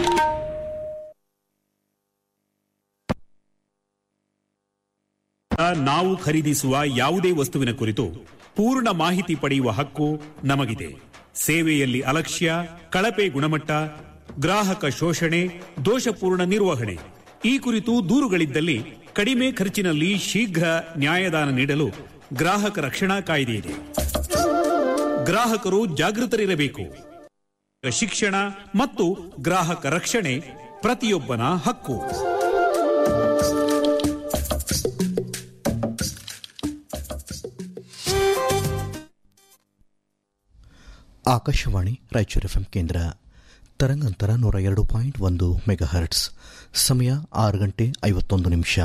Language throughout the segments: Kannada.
ನಾವು ಖರೀದಿಸುವ ಯಾವುದೇ ವಸ್ತುವಿನ ಕುರಿತು ಪೂರ್ಣ ಮಾಹಿತಿ ಪಡೆಯುವ ಹಕ್ಕು ನಮಗಿದೆ ಸೇವೆಯಲ್ಲಿ ಅಲಕ್ಷ್ಯ ಕಳಪೆ ಗುಣಮಟ್ಟ ಗ್ರಾಹಕ ಶೋಷಣೆ ದೋಷಪೂರ್ಣ ನಿರ್ವಹಣೆ ಈ ಕುರಿತು ದೂರುಗಳಿದ್ದಲ್ಲಿ ಕಡಿಮೆ ಖರ್ಚಿನಲ್ಲಿ ಶೀಘ್ರ ನ್ಯಾಯದಾನ ನೀಡಲು ಗ್ರಾಹಕ ರಕ್ಷಣಾ ಕಾಯ್ದೆ ಇದೆ ಗ್ರಾಹಕರು ಜಾಗೃತರಿರಬೇಕು ಶಿಕ್ಷಣ ಮತ್ತು ಗ್ರಾಹಕ ರಕ್ಷಣೆ ಪ್ರತಿಯೊಬ್ಬನ ಹಕ್ಕು ಆಕಾಶವಾಣಿ ರಾಯಚೂರು ಎಫ್ಎಂ ಕೇಂದ್ರ ತರಂಗಾಂತರ ನೂರ ಎರಡು ಪಾಯಿಂಟ್ ಒಂದು ಮೆಗಾ ಹರ್ಟ್ಸ್ ಸಮಯ ಆರು ಗಂಟೆ ಐವತ್ತೊಂದು ನಿಮಿಷ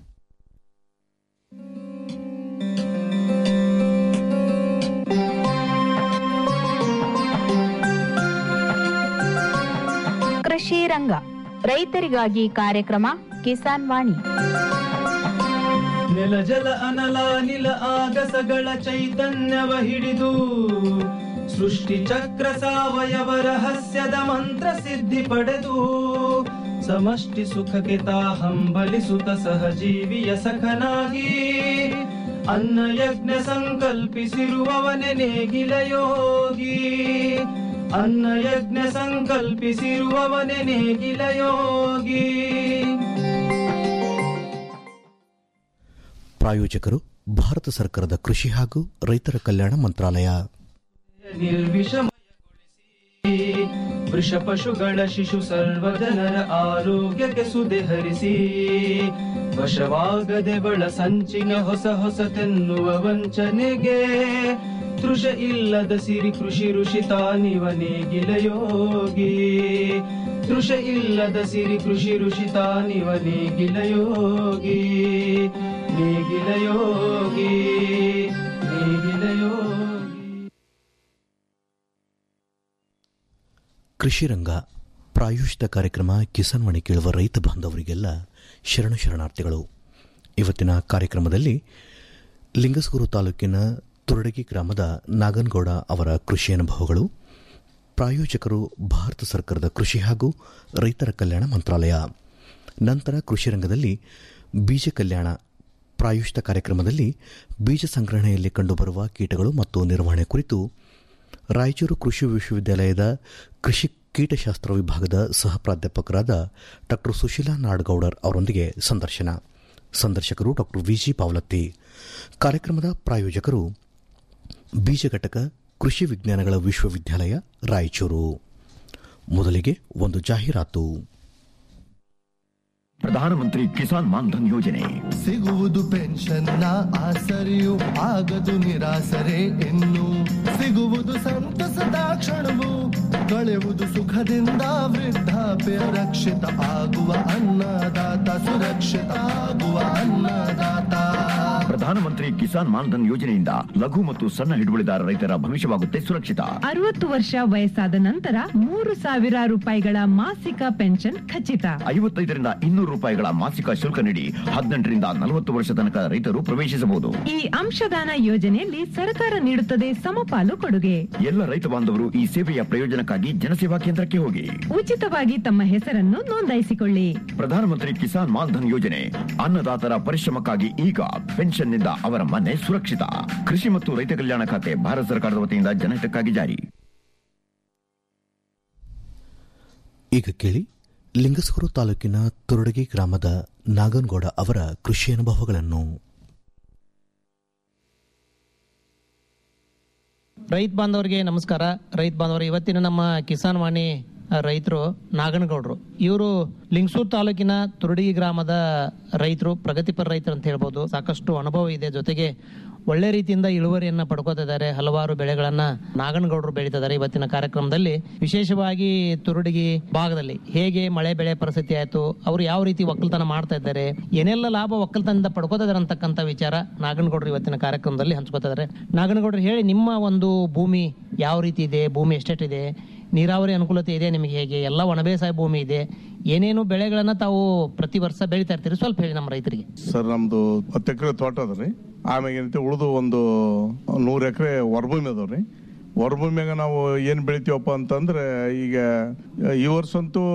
ಕೃಷಿ ರಂಗ ರೈತರಿಗಾಗಿ ಕಾರ್ಯಕ್ರಮ ಕಿಸಾನ್ ವಾಣಿ ನೆಲ ಜಲ ಅನಲ ನಿಲ ಆಗಸಗಳ ಚೈತನ್ಯವ ಹಿಡಿದು ಸೃಷ್ಟಿ ಚಕ್ರ ಸಾವಯವ ರಹಸ್ಯದ ಮಂತ್ರ ಸಿದ್ಧಿ ಪಡೆದು ಸಮಷ್ಟಿ ಸುಖಕ್ಕೆ ತಾ ಹಂಬಲಿಸುತ್ತ ಸಹಜೀವಿಯ ಸಖನಾಗಿ ಅನ್ನ ಯಜ್ಞ ಸಂಕಲ್ಪಿಸಿರುವವನೆ ನೇಗಿಲ ಯೋಗಿ ಅನ್ನ ಯಜ್ಞ ಸಂಕಲ್ಪಿಸಿರುವವನೆ ನೇಗಿಲ ಯೋಗಿ ಪ್ರಾಯೋಜಕರು ಭಾರತ ಸರ್ಕಾರದ ಕೃಷಿ ಹಾಗೂ ರೈತರ ಕಲ್ಯಾಣ ಮಂತ್ರಾಲಯ ನಿರ್ವಿಷಮಯಗೊಳಿಸಿ ವೃಷ ಪಶುಗಳ ಶಿಶು ಸರ್ವ ಜನರ ಆರೋಗ್ಯಕ್ಕೆ ಸುದೆ ಹರಿಸಿ ವಶವಾಗದೆ ಬಳ ಸಂಚಿನ ಹೊಸ ಹೊಸತೆನ್ನುವ ವಂಚನೆಗೆ ತೃಷ ಇಲ್ಲದ ಸಿರಿ ಕೃಷಿ ಋಷಿ ತಾನಿವ ನೇಗಿಲ ಯೋಗಿ ತೃಷ ಇಲ್ಲದ ಸಿರಿ ಕೃಷಿ ಋಷಿ ತಾನಿವ ನೇಗಿಲ ಯೋಗಿ ನೇಗಿಲ ಯೋಗಿ ನೇಗಿಲ ಯೋಗಿ ಕೃಷಿ ರಂಗ ಪ್ರಾಯೋಜಿತ ಕಾರ್ಯಕ್ರಮ ಕಿಸಾನ್ ವಾಣಿ ಕೇಳುವ ರೈತ ಬಾಂಧವರಿಗೆಲ್ಲ ಶರಣ ಶರಣಾರ್ಥಿಗಳು ಇವತ್ತಿನ ಕಾರ್ಯಕ್ರಮದಲ್ಲಿ ಲಿಂಗಸಗೂರು ತಾಲೂಕಿನ ತುರಡಗಿ ಗ್ರಾಮದ ನಾಗನಗೌಡ ಅವರ ಕೃಷಿ ಅನುಭವಗಳು ಪ್ರಾಯೋಜಕರು ಭಾರತ ಸರ್ಕಾರದ ಕೃಷಿ ಹಾಗೂ ರೈತರ ಕಲ್ಯಾಣ ಮಂತ್ರಾಲಯ ನಂತರ ಕೃಷಿ ರಂಗದಲ್ಲಿ ಬೀಜ ಕಲ್ಯಾಣ ಪ್ರಾಯೋಜಿತ ಕಾರ್ಯಕ್ರಮದಲ್ಲಿ ಬೀಜ ಸಂಗ್ರಹಣೆಯಲ್ಲಿ ಕಂಡುಬರುವ ಕೀಟಗಳು ಮತ್ತು ನಿರ್ವಹಣೆ ಕುರಿತು ರಾಯಚೂರು ಕೃಷಿ ವಿಶ್ವವಿದ್ಯಾಲಯದ ಕೃಷಿ ಕೀಟಶಾಸ್ತ್ರ ವಿಭಾಗದ ಸಹ ಪ್ರಾಧ್ಯಾಪಕರಾದ ಡಾ ಸುಶೀಲಾ ನಾಡಗೌಡರ್ ಅವರೊಂದಿಗೆ ಸಂದರ್ಶನ ಸಂದರ್ಶಕರು ಡಾ ವಿಜಿ ಪಾವಲತ್ತಿ ಕಾರ್ಯಕ್ರಮದ ಪ್ರಾಯೋಜಕರು ಬೀಜ ಘಟಕ ಕೃಷಿ ವಿಜ್ಞಾನಗಳ ವಿಶ್ವವಿದ್ಯಾಲಯ ರಾಯಚೂರು ಮೊದಲಿಗೆ ಒಂದು ಜಾಹೀರಾತು ಪ್ರಧಾನಮಂತ್ರಿ ಕಿಸಾನ್ ಮಾನ್ಧನ್ ಯೋಜನೆ ಸಿಗುವುದು ಪೆನ್ಷನ್ನ ಆಸರೆಯು ಆಗದು ನಿರಾಸರೆ ಇನ್ನು ಸಿಗುವುದು ಸಂತಸದ ಕ್ಷಣವು ಕಳೆಯುವುದು ಸುಖದಿಂದ ವೃದ್ಧಾಪ್ಯ ರಕ್ಷಿತ ಆಗುವ ಅನ್ನದಾತ ಸುರಕ್ಷಿತ ಆಗುವ ಅನ್ನದಾತ ಪ್ರಧಾನಮಂತ್ರಿ ಕಿಸಾನ್ ಮಾನ್ಧನ್ ಯೋಜನೆಯಿಂದ ಲಘು ಮತ್ತು ಸಣ್ಣ ಹಿಡುವಳಿದಾರ ರೈತರ ಭವಿಷ್ಯವಾಗುತ್ತೆ ಸುರಕ್ಷಿತ ಅರವತ್ತು ವರ್ಷ ವಯಸ್ಸಾದ ನಂತರ ಮೂರು ಸಾವಿರ ರೂಪಾಯಿಗಳ ಮಾಸಿಕ ಪೆನ್ಷನ್ ಖಚಿತ ಐವತ್ತೈದರಿಂದ ಇನ್ನೂರು ರೂಪಾಯಿಗಳ ಮಾಸಿಕ ಶುಲ್ಕ ನೀಡಿ ಹದಿನೆಂಟರಿಂದ ನಲವತ್ತು ವರ್ಷ ತನಕ ರೈತರು ಪ್ರವೇಶಿಸಬಹುದು ಈ ಅಂಶದಾನ ಯೋಜನೆಯಲ್ಲಿ ಸರ್ಕಾರ ನೀಡುತ್ತದೆ ಸಮಪಾಲು ಕೊಡುಗೆ ಎಲ್ಲ ರೈತ ಬಾಂಧವರು ಈ ಸೇವೆಯ ಪ್ರಯೋಜನಕ್ಕಾಗಿ ಜನಸೇವಾ ಕೇಂದ್ರಕ್ಕೆ ಹೋಗಿ ಉಚಿತವಾಗಿ ತಮ್ಮ ಹೆಸರನ್ನು ನೋಂದಾಯಿಸಿಕೊಳ್ಳಿ ಪ್ರಧಾನಮಂತ್ರಿ ಕಿಸಾನ್ ಮಾನ್ಧನ್ ಯೋಜನೆ ಅನ್ನದಾತರ ಪರಿಶ್ರಮಕ್ಕಾಗಿ ಈಗ ಪೆನ್ಷನ್ನಿಂದ ಅವರ ಮನೆ ಸುರಕ್ಷಿತ ಕೃಷಿ ಮತ್ತು ರೈತ ಕಲ್ಯಾಣ ಖಾತೆ ಭಾರತ ಸರ್ಕಾರದ ವತಿಯಿಂದ ಜನಹಿತಕ್ಕಾಗಿ ಜಾರಿ ಈಗ ಕೇಳಿ ಲಿಂಗಸಗೂರು ತಾಲೂಕಿನ ತುರಡಗಿ ಗ್ರಾಮದ ನಾಗನಗೌಡ ಅವರ ಕೃಷಿ ಅನುಭವಗಳನ್ನು ರೈತ ಬಾಂಧವರಿಗೆ ನಮಸ್ಕಾರ ರೈತ ಬಾಂಧವರು ಇವತ್ತಿನ ನಮ್ಮ ಕಿಸಾನ್ ವಾಣಿ ರೈತರು ನಾಗನಗೌಡರು ಇವರು ಲಿಂಗಸೂರು ತಾಲೂಕಿನ ತುರಡಿ ಗ್ರಾಮದ ರೈತರು ಪ್ರಗತಿಪರ ರೈತರು ಅಂತ ಹೇಳ್ಬೋದು ಸಾಕಷ್ಟು ಅನುಭವ ಇದೆ ಜೊತೆಗೆ ಒಳ್ಳೆ ರೀತಿಯಿಂದ ಇಳುವರಿಯನ್ನ ಪಡ್ಕೋತಾ ಇದ್ದಾರೆ ಹಲವಾರು ಬೆಳೆಗಳನ್ನ ನಾಗನಗೌಡರು ಬೆಳೀತಿದ್ದಾರೆ ಇವತ್ತಿನ ಕಾರ್ಯಕ್ರಮದಲ್ಲಿ ವಿಶೇಷವಾಗಿ ತುರುಡಿಗಿ ಭಾಗದಲ್ಲಿ ಹೇಗೆ ಮಳೆ ಬೆಳೆ ಪರಿಸ್ಥಿತಿ ಆಯ್ತು ಅವರು ಯಾವ ರೀತಿ ಒಕ್ಕಲ್ತನ ಮಾಡ್ತಾ ಇದ್ದಾರೆ ಏನೆಲ್ಲ ಲಾಭ ಒಕ್ಕಲ್ತನದಿಂದ ಪಡ್ಕೋತಾ ಇದ್ದಾರೆ ಅಂತಕ್ಕಂಥ ವಿಚಾರ ನಾಗನಗೌಡರು ಇವತ್ತಿನ ಕಾರ್ಯಕ್ರಮದಲ್ಲಿ ಹಂಚ್ಕೋತಾ ಇದ್ದಾರೆ ನಾಗನಗೌಡರು ಹೇಳಿ ನಿಮ್ಮ ಒಂದು ಭೂಮಿ ಯಾವ ರೀತಿ ಇದೆ ಭೂಮಿ ಎಷ್ಟೆಷ್ಟಿದೆ ನೀರಾವರಿ ಅನುಕೂಲತೆ ಇದೆ ನಿಮಗೆ ಹೇಗೆ ಎಲ್ಲ ಒಣಬೇಸಾಯ ಭೂಮಿ ಇದೆ ಏನೇನು ಬೆಳೆಗಳನ್ನ ತಾವು ಪ್ರತಿ ವರ್ಷ ಬೆಳಿತಾ ಇರ್ತೀರಿ ಸ್ವಲ್ಪ ಹೇಳಿ ನಮ್ಮ ರೈತರಿಗೆ ಸರ್ ನಮ್ದು ಹತ್ತು ಎಕರೆ ತೋಟ ಅದ ರೀ ಆಮ್ಯಾಗ ಏನೈತಿ ಉಳಿದು ಒಂದು ನೂರು ಎಕರೆ ಹೊರಭೂಮಿ ಅದಾವ ರೀ ಹೊರಭೂಮಿಯಾಗ ನಾವು ಏನು ಬೆಳಿತೀವಪ್ಪ ಅಂತಂದ್ರೆ ಈಗ ಈ ವರ್ಷ ಅಂತೂ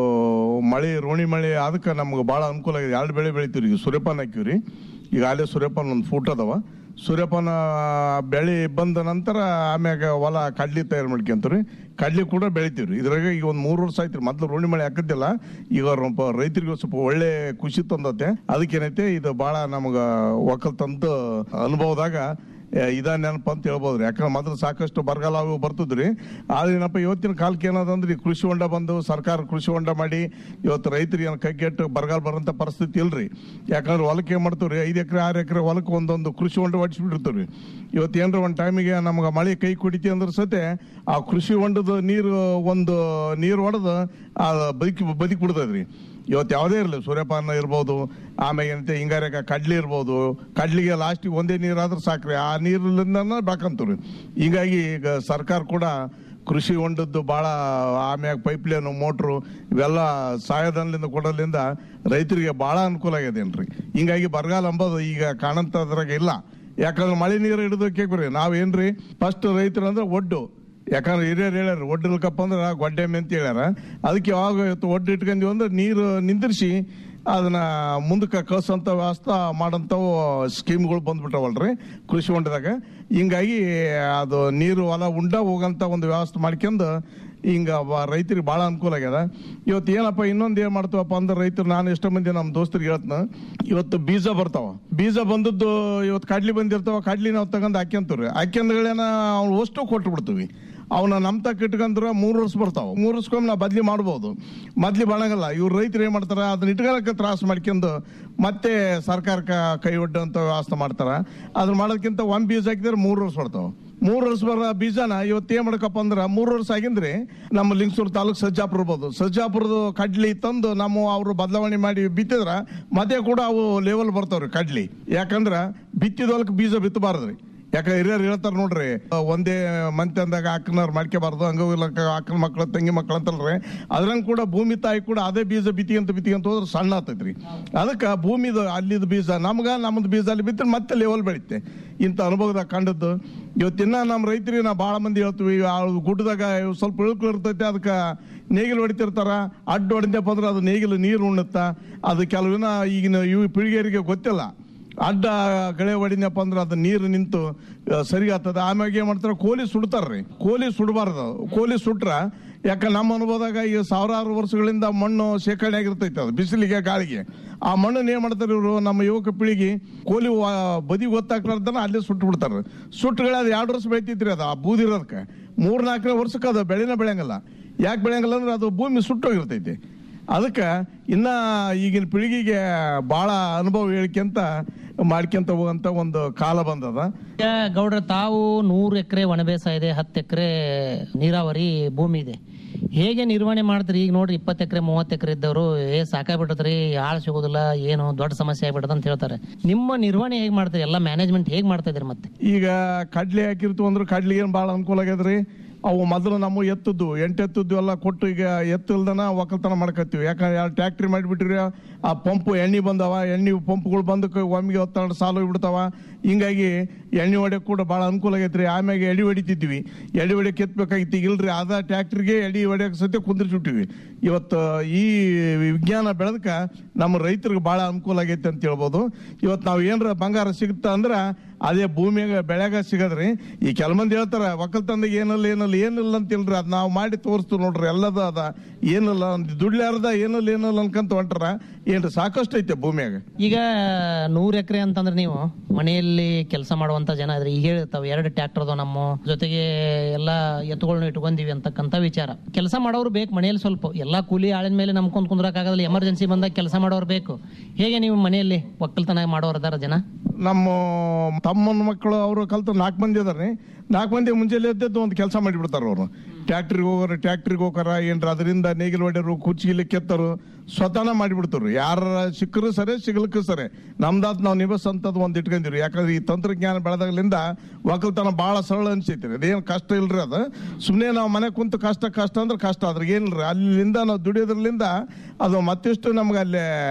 ಮಳೆ ರೋಣಿ ಮಳೆ ಅದಕ್ಕೆ ನಮ್ಗೆ ಭಾಳ ಅನುಕೂಲ ಆಗಿದೆ ಎರಡು ಬೆಳೆ ಬೆಳಿತೀವಿ ಈಗ ಸೂರ್ಯಪಾನ ಹಾಕಿವ್ರಿ ಈಗ ಅಲ್ಲೇ ಸೂರ್ಯಪಾನ ಒಂದು ಫೂಟ್ ಅದಾವ ಸೂರ್ಯಪಾನ ಬೆಳೆ ಬಂದ ನಂತರ ಆಮ್ಯಾಗ ಹೊಲ ಕಡ್ಲಿ ತಯಾರು ಮಾಡ್ಕೊಂತೀವಿ ಕಡ್ಲಿ ಕೂಡ ಬೆಳಿತೀವಿ ಇದ್ರಾಗ ಈಗ ಒಂದು ಮೂರು ವರ್ಷ ಆಯ್ತು ಮೊದಲು ರೋಣಿ ಮಳೆ ಹಾಕದ್ದಿಲ್ಲ ಈಗ ಸ್ವಲ್ಪ ರೈತರಿಗೆ ಸ್ವಲ್ಪ ಒಳ್ಳೆ ಖುಷಿ ತಂದತೆ ಅದಕ್ಕೇನೈತೆ ಇದು ಭಾಳ ನಮಗೆ ಒಕ್ಕಲ್ತಂದು ಅನುಭವದಾಗ ಏ, ಇದ ನೆನಪು ಅಂತ ಹೇಳ್ಬೋದ್ರಿ ಯಾಕಂದ್ರೆ ಮೊದಲು ಸಾಕಷ್ಟು ಬರಗಾಲ ಅವು ಬರ್ತದ್ರಿ ಆದ್ರೆ ಏನಪ್ಪ ಇವತ್ತಿನ ಕಾಲಕ್ಕೆ ಏನದಂದ್ರೆ ಈ ಕೃಷಿ ಹೊಂಡ ಬಂದು ಸರ್ಕಾರ ಕೃಷಿ ಹೊಂಡ ಮಾಡಿ ಇವತ್ತು ರೈತರಿಗೆ ಏನು ಕೈಗೆಟ್ಟು ಬರಗಾಲ ಬರೋಂಥ ಪರಿಸ್ಥಿತಿ ಇಲ್ರಿ ಯಾಕಂದ್ರೆ ಹೊಲಕ್ಕೆ ಏನ್ ಮಾಡ್ತೀವ್ರಿ ಐದು ಎಕರೆ ಆರು ಎಕರೆ ಹೊಲಕ್ಕೆ ಒಂದೊಂದು ಕೃಷಿ ಹೊಂಡ ಹೊಡಿಸ್ಬಿಟ್ಟಿರ್ತೀವ್ರಿ ಇವತ್ತು ಏನ್ರ ಒಂದು ಟೈಮಿಗೆ ನಮ್ಗೆ ಮಳೆ ಕೈ ಕುಡಿತಿ ಅಂದ್ರೆ ಸತೆ ಆ ಕೃಷಿ ಹೊಂಡದ ನೀರು ಒಂದು ನೀರು ಹೊಡೆದು ಆ ಬದುಕಿ ಬದುಕಿ ಬಿಡ್ತದ್ರಿ ಇವತ್ತು ಯಾವುದೇ ಇರಲಿ ಸೂರ್ಯಪಾನ ಇರ್ಬೋದು ಆಮೇಲೆ ಏನಂತೆ ಹಿಂಗಾರ್ಯಾಗ ಕಡ್ಲಿ ಇರ್ಬೋದು ಕಡ್ಲಿಗೆ ಲಾಸ್ಟಿಗೆ ಒಂದೇ ನೀರಾದ್ರೆ ಸಾಕ್ರಿ ಆ ನೀರಿನಿಂದ ಬೆಳ್ಕಂತೀವ್ರಿ ಹೀಗಾಗಿ ಈಗ ಸರ್ಕಾರ ಕೂಡ ಕೃಷಿ ಹೊಂಡದ್ದು ಭಾಳ ಆಮ್ಯಾಗ ಪೈಪ್ಲೈನು ಮೋಟ್ರು ಇವೆಲ್ಲ ಸಹಾಯಧನದಿಂದ ಕೊಡೋದ್ರಿಂದ ರೈತರಿಗೆ ಭಾಳ ಅನುಕೂಲ ಆಗ್ಯದೇನ್ರಿ ಹಿಂಗಾಗಿ ಬರಗಾಲ ಅಂಬೋದು ಈಗ ಕಾಣಂತದ್ರಾಗ ಇಲ್ಲ ಯಾಕಂದ್ರೆ ಮಳೆ ನೀರು ಹಿಡಿದಕ್ಕೆ ಬರ್ರಿ ನಾವೇನ್ರಿ ಫಸ್ಟ್ ರೈತರು ಅಂದ್ರೆ ಒಡ್ಡು ಯಾಕಂದ್ರೆ ಹಿರಿಯರು ಹೇಳ್ಯಾರ ಒಡ್ಡಿಲ್ಕಪ್ಪ ಅಂದ್ರೆ ಗೊಡ್ಡೆಮ್ಮೆ ಅಂತ ಹೇಳ್ಯಾರ ಅದಕ್ಕೆ ಯಾವಾಗ ಇವತ್ತು ಒಡ್ಡು ಇಟ್ಕೊಂಡ್ವಿ ಅಂದ್ರೆ ನೀರು ನಿಂದಿರಿಸಿ ಅದನ್ನ ಮುಂದಕ್ಕೆ ಕಳ್ಸಂತ ವ್ಯವಸ್ಥೆ ಮಾಡಂತವು ಸ್ಕೀಮ್ಗಳು ಬಂದ್ಬಿಟ್ಟವಲ್ರಿ ಕೃಷಿ ಹೊಂಡದಾಗ ಹಿಂಗಾಗಿ ಅದು ನೀರು ಹೊಲ ಉಂಡ ಹೋಗಂತ ಒಂದು ವ್ಯವಸ್ಥೆ ಮಾಡ್ಕೊಂಡು ಹಿಂಗ ಬ- ರೈತರಿಗೆ ಭಾಳ ಅನುಕೂಲ ಆಗ್ಯದ ಇವತ್ತು ಏನಪ್ಪ ಇನ್ನೊಂದು ಏನ್ ಮಾಡ್ತೀವಪ್ಪ ಅಂದ್ರೆ ರೈತರು ನಾನು ಎಷ್ಟೋ ಮಂದಿ ನಮ್ಮ ದೋಸ್ತರಿಗೆ ಹೇಳ್ತನ ಇವತ್ತು ಬೀಜ ಬರ್ತಾವ ಬೀಜ ಬಂದದ್ದು ಇವತ್ತು ಕಡ್ಲಿ ಬಂದಿರ್ತಾವ ಕಡ್ಲಿ ನಾವು ತಗೊಂಡು ಹಾಕ್ಯಂತೀವ್ರಿ ಹಾಕ್ಯಂದ್ಗಳೇನ ಅವ್ನು ಅಷ್ಟು ಕೊಟ್ಟು ಬಿಡ್ತೀವಿ ಅವನ ನಮ್ ತಕ್ಕ ಇಟ್ಕೊಂಡ್ರ ಮೂರು ವರ್ಷ ಬರ್ತಾವ ಮೂರು ವರ್ಷಕ್ಕೊಮ್ಮೆ ನಾವು ಬದ್ಲಿ ಮಾಡ್ಬೋದು ಮೊದ್ಲಿ ಬಾಳಂಗಲ್ಲ ಇವ್ರು ರೈತರು ಏನ್ ಮಾಡ್ತಾರ ಅದನ್ನ ಇಟ್ಕೊಳಕ್ಕೆ ತ್ರಾಸ ಮಾಡ್ಕೊಂಡು ಮತ್ತೆ ಸರ್ಕಾರಕ್ಕೆ ಕೈ ಒಡ್ಡುವಂತ ವ್ಯವಸ್ಥೆ ಮಾಡ್ತಾರ ಅದನ್ನ ಮಾಡೋದಕ್ಕಿಂತ ಒಂದ್ ಬೀಜ ಹಾಕಿದ್ರೆ ಮೂರು ವರ್ಷ ಬರ್ತಾವ ಮೂರು ವರ್ಷ ಬರೋ ಬೀಜನ ಇವತ್ತು ಏನ್ ಮಾಡಕಪ್ಪ ಅಂದ್ರ ಮೂರು ವರ್ಷ ಆಗಿಂದ್ರೆ ನಮ್ಮ ಲಿಂಗಸೂರು ತಾಲೂಕು ಸಜ್ಜಾಪುರ ಇರ್ಬೋದು ಸಜ್ಜಾಪುರದ ಕಡ್ಲಿ ತಂದು ನಮ್ಮ ಅವರು ಬದಲಾವಣೆ ಮಾಡಿ ಬಿತ್ತಿದ್ರ ಮತ್ತೆ ಕೂಡ ಅವು ಲೆವೆಲ್ ಬರ್ತಾವ್ರಿ ಕಡ್ಲಿ ಯಾಕಂದ್ರ ಬಿತ್ತಿದ ಹೊಲಕ್ಕೆ ಬೀಜ ಬಿತ್ತಬಾರ್ದ್ರಿ ಯಾಕೆ ಹಿರಿಯರು ಹೇಳ್ತಾರ ನೋಡ್ರಿ ಅಹ್, ಒಂದೇ ಮಂತ್ ಅಂದಾಗ ಅಕ್ಕನವ್ರು ಮಾಡ್ಕೋಬಾರ್ದು ಹಂಗ ಅಕ್ಕನ ಮಕ್ಳು ತಂಗಿ ಮಕ್ಳು ಅಂತಲ್ರಿ ಅದ್ರಂಗ್ ಕೂಡ ಭೂಮಿ ತಾಯಿ ಕೂಡ ಅದೇ ಬೀಜ ಬಿತ್ತಿ ಅಂತ ಬಿತ್ತಿ ಅಂತ ಹೋದ್ರೆ ಸಣ್ಣ ಆಗ್ತೈತ್ರಿ ಅದಕ್ಕೆ ಭೂಮಿದು ಅಲ್ಲಿದ ಬೀಜ ನಮ್ಗ ನಮ್ದು ಬೀಜ ಅಲ್ಲಿ ಬಿತ್ತರೆ ಮತ್ತೆ ಲೆವೆಲ್ ಬೆಳಿತೆ ಇಂಥ ಅನುಭವದಾಗ ಕಂಡದ್ದು ಇವತ್ತಿನ ನಮ್ಮ ರೈತರಿಗೆ ನಾ ಭಾಳ ಮಂದಿ ಹೇಳ್ತೀವಿ ಆ ಗುಡ್ಡದಾಗ ಇವ್ ಸ್ವಲ್ಪ ಇಳುಕು ಇರ್ತೈತೆ ಅದಕ್ಕೆ ನೇಗಿಲು ಹೊಡಿತಿರ್ತಾರ ಅಡ್ಡು ಹೊಡೆದಪ್ಪ ಅಂದ್ರೆ ಅದು ನೇಗಿಲು ನೀರು ಉಣ್ಣುತ್ತಾ ಅದು ಕೆಲವಿನ ಈಗಿನ ಇವು ಪೀಳಿಗೆಯರಿಗೆ ಗೊತ್ತಿಲ್ಲ ಅಡ್ಡ ಗಳೆ ಹೊಡಿನಪ್ಪ ಅಂದ್ರೆ ಅದು ನೀರು ನಿಂತು ಆ, ಸರಿ ಆಗ್ತದ ಆಮ್ಯಾಗ ಏನ್ ಮಾಡ್ತಾರ ಕೋಲಿ ಸುಡ್ತಾರ್ರಿ ಕೋಲಿ ಸುಡಬಾರ್ದು ಕೋಲಿ ಸುಟ್ರ ಯಾಕ ನಮ್ಮ ಅನುಭವದಾಗ ಈಗ ಸಾವಿರಾರು ವರ್ಷಗಳಿಂದ ಮಣ್ಣು ಶೇಖರಣೆ ಆಗಿರ್ತೈತೆ ಅದು ಬಿಸಿಲಿಗೆ ಗಾಳಿಗೆ ಆ ಮಣ್ಣನ್ನ ಏನ್ ಮಾಡ್ತಾರೆ ಇವರು ನಮ್ಮ ಯುವಕ ಪೀಳಿಗೆ ಕೋಲಿ ವಾ- ಬದಿ ಗೊತ್ತಾಗ್ಲಾರ್ದನ ಅಲ್ಲೇ ಸುಟ್ಟು ಬಿಡ್ತಾರೆ ಸುಟ್ಟುಗಳ ಅದು ಎರಡು ವರ್ಷ ಬೆಳಿತೈತ್ರಿ ಅದು ಆ ಬೂದಿರೋದಕ್ಕೆ ಮೂರ್ ನಾಲ್ಕನೇ ವರ್ಷಕ್ಕೆ ಅದು ಬೆಳೆನ ಬೆಳೆಯಂಗಲ್ಲ ಯಾಕೆ ಬೆಳೆಯಂಗಲ್ಲ ಅಂದ್ರೆ ಅದು ಭೂಮಿ ಸುಟ್ಟೋಗಿರ್ತೈತಿ ಅದಕ್ಕೆ ಇನ್ನ ಈಗಿನ ಪೀಳಿಗೆಗೆ ಬಹಳ ಅನುಭವ ಹೇಳಿಕೆಂತ ಮಾಡ್ಕೊಂತ ಹೋಗಂತ ಒಂದು ಕಾಲ ಬಂದದ ಈಗ ಗೌಡ್ರ ತಾವು ನೂರು ಎಕರೆ ಒಣಬೇಸಾಯ ಇದೆ ಹತ್ತು ಎಕರೆ ನೀರಾವರಿ ಭೂಮಿ ಇದೆ ಹೇಗೆ ನಿರ್ವಹಣೆ ಮಾಡ್ತೀರಿ ಈಗ ನೋಡ್ರಿ ಇಪ್ಪತ್ತು ಎಕರೆ ಮೂವತ್ತು ಎಕರೆ ಇದ್ದವರು ಏ ಸಾಕಾಗ್ಬಿಟ್ಟದ್ರಿ ಆಳ್ ಸಿಗೋದಿಲ್ಲ ಏನು ದೊಡ್ಡ ಸಮಸ್ಯೆ ಆಗ್ಬಿಟ್ಟದ ಅಂತ ಹೇಳ್ತಾರೆ ನಿಮ್ಮ ನಿರ್ವಹಣೆ ಹೇಗೆ ಮಾಡ್ತೀರಿ ಎಲ್ಲ ಮ್ಯಾನೇಜ್ಮೆಂಟ್ ಹೇಗೆ ಮಾಡ್ತಾ ಇದ್ರಿ ಮತ್ತೆ ಈಗ ಕಡ್ಲಿ ಹಾಕಿರ್ತು ಅಂದ್ರೆ ಕಡ್ಲಿ ಏನ್ ಭಾಳ ಅನುಕೂಲ ಆಗ್ಯದ್ರಿ ಅವು ಮೊದಲು ನಮ್ಮ ಎತ್ತದ್ದು ಎಂಟೆತ್ತದ್ದು ಎಲ್ಲ ಕೊಟ್ಟು ಈಗ ಎತ್ತು ಇಲ್ದನ ಒಕ್ಕಲ್ತನ ಮಾಡ್ಕತ್ತೀವಿ ಯಾಕಂದ್ರೆ ಎರಡು ಟ್ಯಾಕ್ಟ್ರಿ ಮಾಡಿಬಿಟ್ರಿ ಆ ಪಂಪು ಎಣ್ಣೆ ಬಂದವ ಎಣ್ಣೆ ಪಂಪ್ಗಳು ಬಂದಕ್ಕೆ ಒಮ್ಮಿಗೆ ಹೊತ್ತಾಡು ಸಾಲು ಹೋಗ್ಬಿಡ್ತಾವ ಹಿಂಗಾಗಿ ಎಣ್ಣೆ ಹೊಡೆಯಕ್ ಕೂಡ ಭಾಳ ಅನುಕೂಲ ಆಗೈತ್ರಿ ಆಮ್ಯಾಗ ಎಡಿ ಹೊಡಿತಿದ್ವಿ ಎಡಿ ಹೊಡೆಯಕ್ಕೆ ಎತ್ಬೇಕಾಗಿತ್ತು ಈಗ ಇಲ್ರಿ ಅದ ಟ್ಯಾಕ್ಟ್ರಿಗೆ ಎಡಿ ಹೊಡೆಯಕ್ಕೆ ಸತ್ಯ ಕುಂದಿರ್ಸಿಬಿಟ್ಟಿವಿ ಇವತ್ತು ಈ ವಿಜ್ಞಾನ ಬೆಳೆದಕ ನಮ್ಮ ರೈತರಿಗೆ ಭಾಳ ಅನುಕೂಲ ಆಗೈತೆ ಅಂತ ಹೇಳ್ಬೋದು ಇವತ್ತು ನಾವು ಏನ್ರ ಬಂಗಾರ ಸಿಗುತ್ತಾ ಅಂದ್ರ ಅದೇ ಭೂಮಿಯಾಗ ಬೆಳೆಗ ಸಿಗದ್ರಿ ಈ ಕೆಲ ಮಂದಿ ಹೇಳ್ತಾರ ಒಕ್ಕಲ್ತಂದಾಗ ಏನಲ್ಲ ಏನಲ್ಲ ಏನಿಲ್ಲ ಅಂತ ಹೇಳ್ರಿ ಅದ್ ನಾವು ಮಾಡಿ ತೋರಿಸ್ತೀವಿ ನೋಡ್ರಿ ಎಲ್ಲದ ಅದ ಏನಿಲ್ಲ ದುಡ್ಲಾರ್ದ ಏನಲ್ಲ ಏನಲ್ಲ ಅನ್ಕಂತ ಹೊಂಟ್ರ ಏನ್ರಿ ಸಾಕಷ್ಟು ಐತೆ ಭೂಮಿಯಾಗ ಈಗ ನೂರ್ ಎಕರೆ ಅಂತಂದ್ರೆ ನೀವು ಮನೆಯಲ್ಲಿ ಕೆಲಸ ಮಾಡುವಂತ ಜನ ಇದ್ರೆ ಈಗ ಹೇಳ್ತಾವ ಎರಡು ಟ್ರ್ಯಾಕ್ಟರ್ ಅದಾವ ನಮ್ಮ ಜೊತೆಗೆ ಎಲ್ಲಾ ಎತ್ತುಗಳನ್ನ ಇಟ್ಕೊಂಡಿವಿ ಅಂತಕ್ಕಂತ ವಿಚಾರ ಕೆಲಸ ಮಾಡೋರು ಬೇಕು ಮನೆಯಲ್ಲಿ ಸ್ವಲ್ಪ ಎಲ್ಲಾ ಕೂಲಿ ಆಳಿನ ಮೇಲೆ ನಂಬ್ಕೊಂಡ್ ಕುಂದ್ರಕ್ ಆಗಲ್ಲ ಎಮರ್ಜೆನ್ಸಿ ಬಂದಾಗ ಕೆಲಸ ಮಾಡೋರು ಬೇಕು ಹೇಗೆ ನೀವು ಮನೆಯಲ್ಲಿ ಒಕ್ಕಲ್ತನ ಮಾಡೋರು ಅದಾರ ಜನ ನಮ್ಮ ತಮ್ಮನ ಮಕ್ಕಳು ಅವರು ಕಲ್ತು ನಾಲ್ಕು ಮಂದಿ ಅದಾರ್ರಿ ನಾಲ್ಕು ಮಂದಿ ಮುಂಜಾನೆ ಎದ್ದದ್ದು ಒಂದು ಕೆಲಸ ಮಾಡಿಬಿಡ್ತಾರ ಅವರು ಟ್ಯಾಕ್ಟ್ರಿಗೆ ಹೋಗೋರು ಟ್ಯಾಕ್ಟ್ರಿಗೆ ಹೋಗಾರ ಏನ್ರ ಅದರಿಂದ ನೇಗಿಲು ಹೊಡೆಯರು ಕುಚ್ಚಿಲಿ ಕೆತ್ತರು ಸ್ವತಃ ಮಾಡಿಬಿಡ್ತಾರು ಯಾರ ಸಿಕ್ಕರು ಸರಿ ಸಿಗಲಿಕ್ಕೂ ಸರಿ ನಮ್ದಾತ್ ನಾವು ನಿಭಸಂತದ್ ಒಂದು ಇಟ್ಕೊಂಡಿರಿ ಯಾಕಂದ್ರೆ ಈ ತಂತ್ರಜ್ಞಾನ ಬೆಳೆದಾಗಲಿಂದ ಒಕ್ಕಲ್ತನ ಭಾಳ ಸರಳ ಅನ್ಸೈತಿ ಅದೇನು ಕಷ್ಟ ಇಲ್ರಿ ಅದು ಸುಮ್ಮನೆ ನಾವು ಮನೆ ಕುಂತು ಕಷ್ಟ ಕಷ್ಟ ಅಂದ್ರೆ ಕಷ್ಟ ಅದ್ರಾಗ ಏನಿಲ್ರಿ ಅಲ್ಲಿಂದ ನಾವು ದುಡಿಯೋದ್ರಲಿಂದ ಅದು ಮತ್ತಿಷ್ಟು ನಮ್ಗೆ ಅಲ್ಲಿ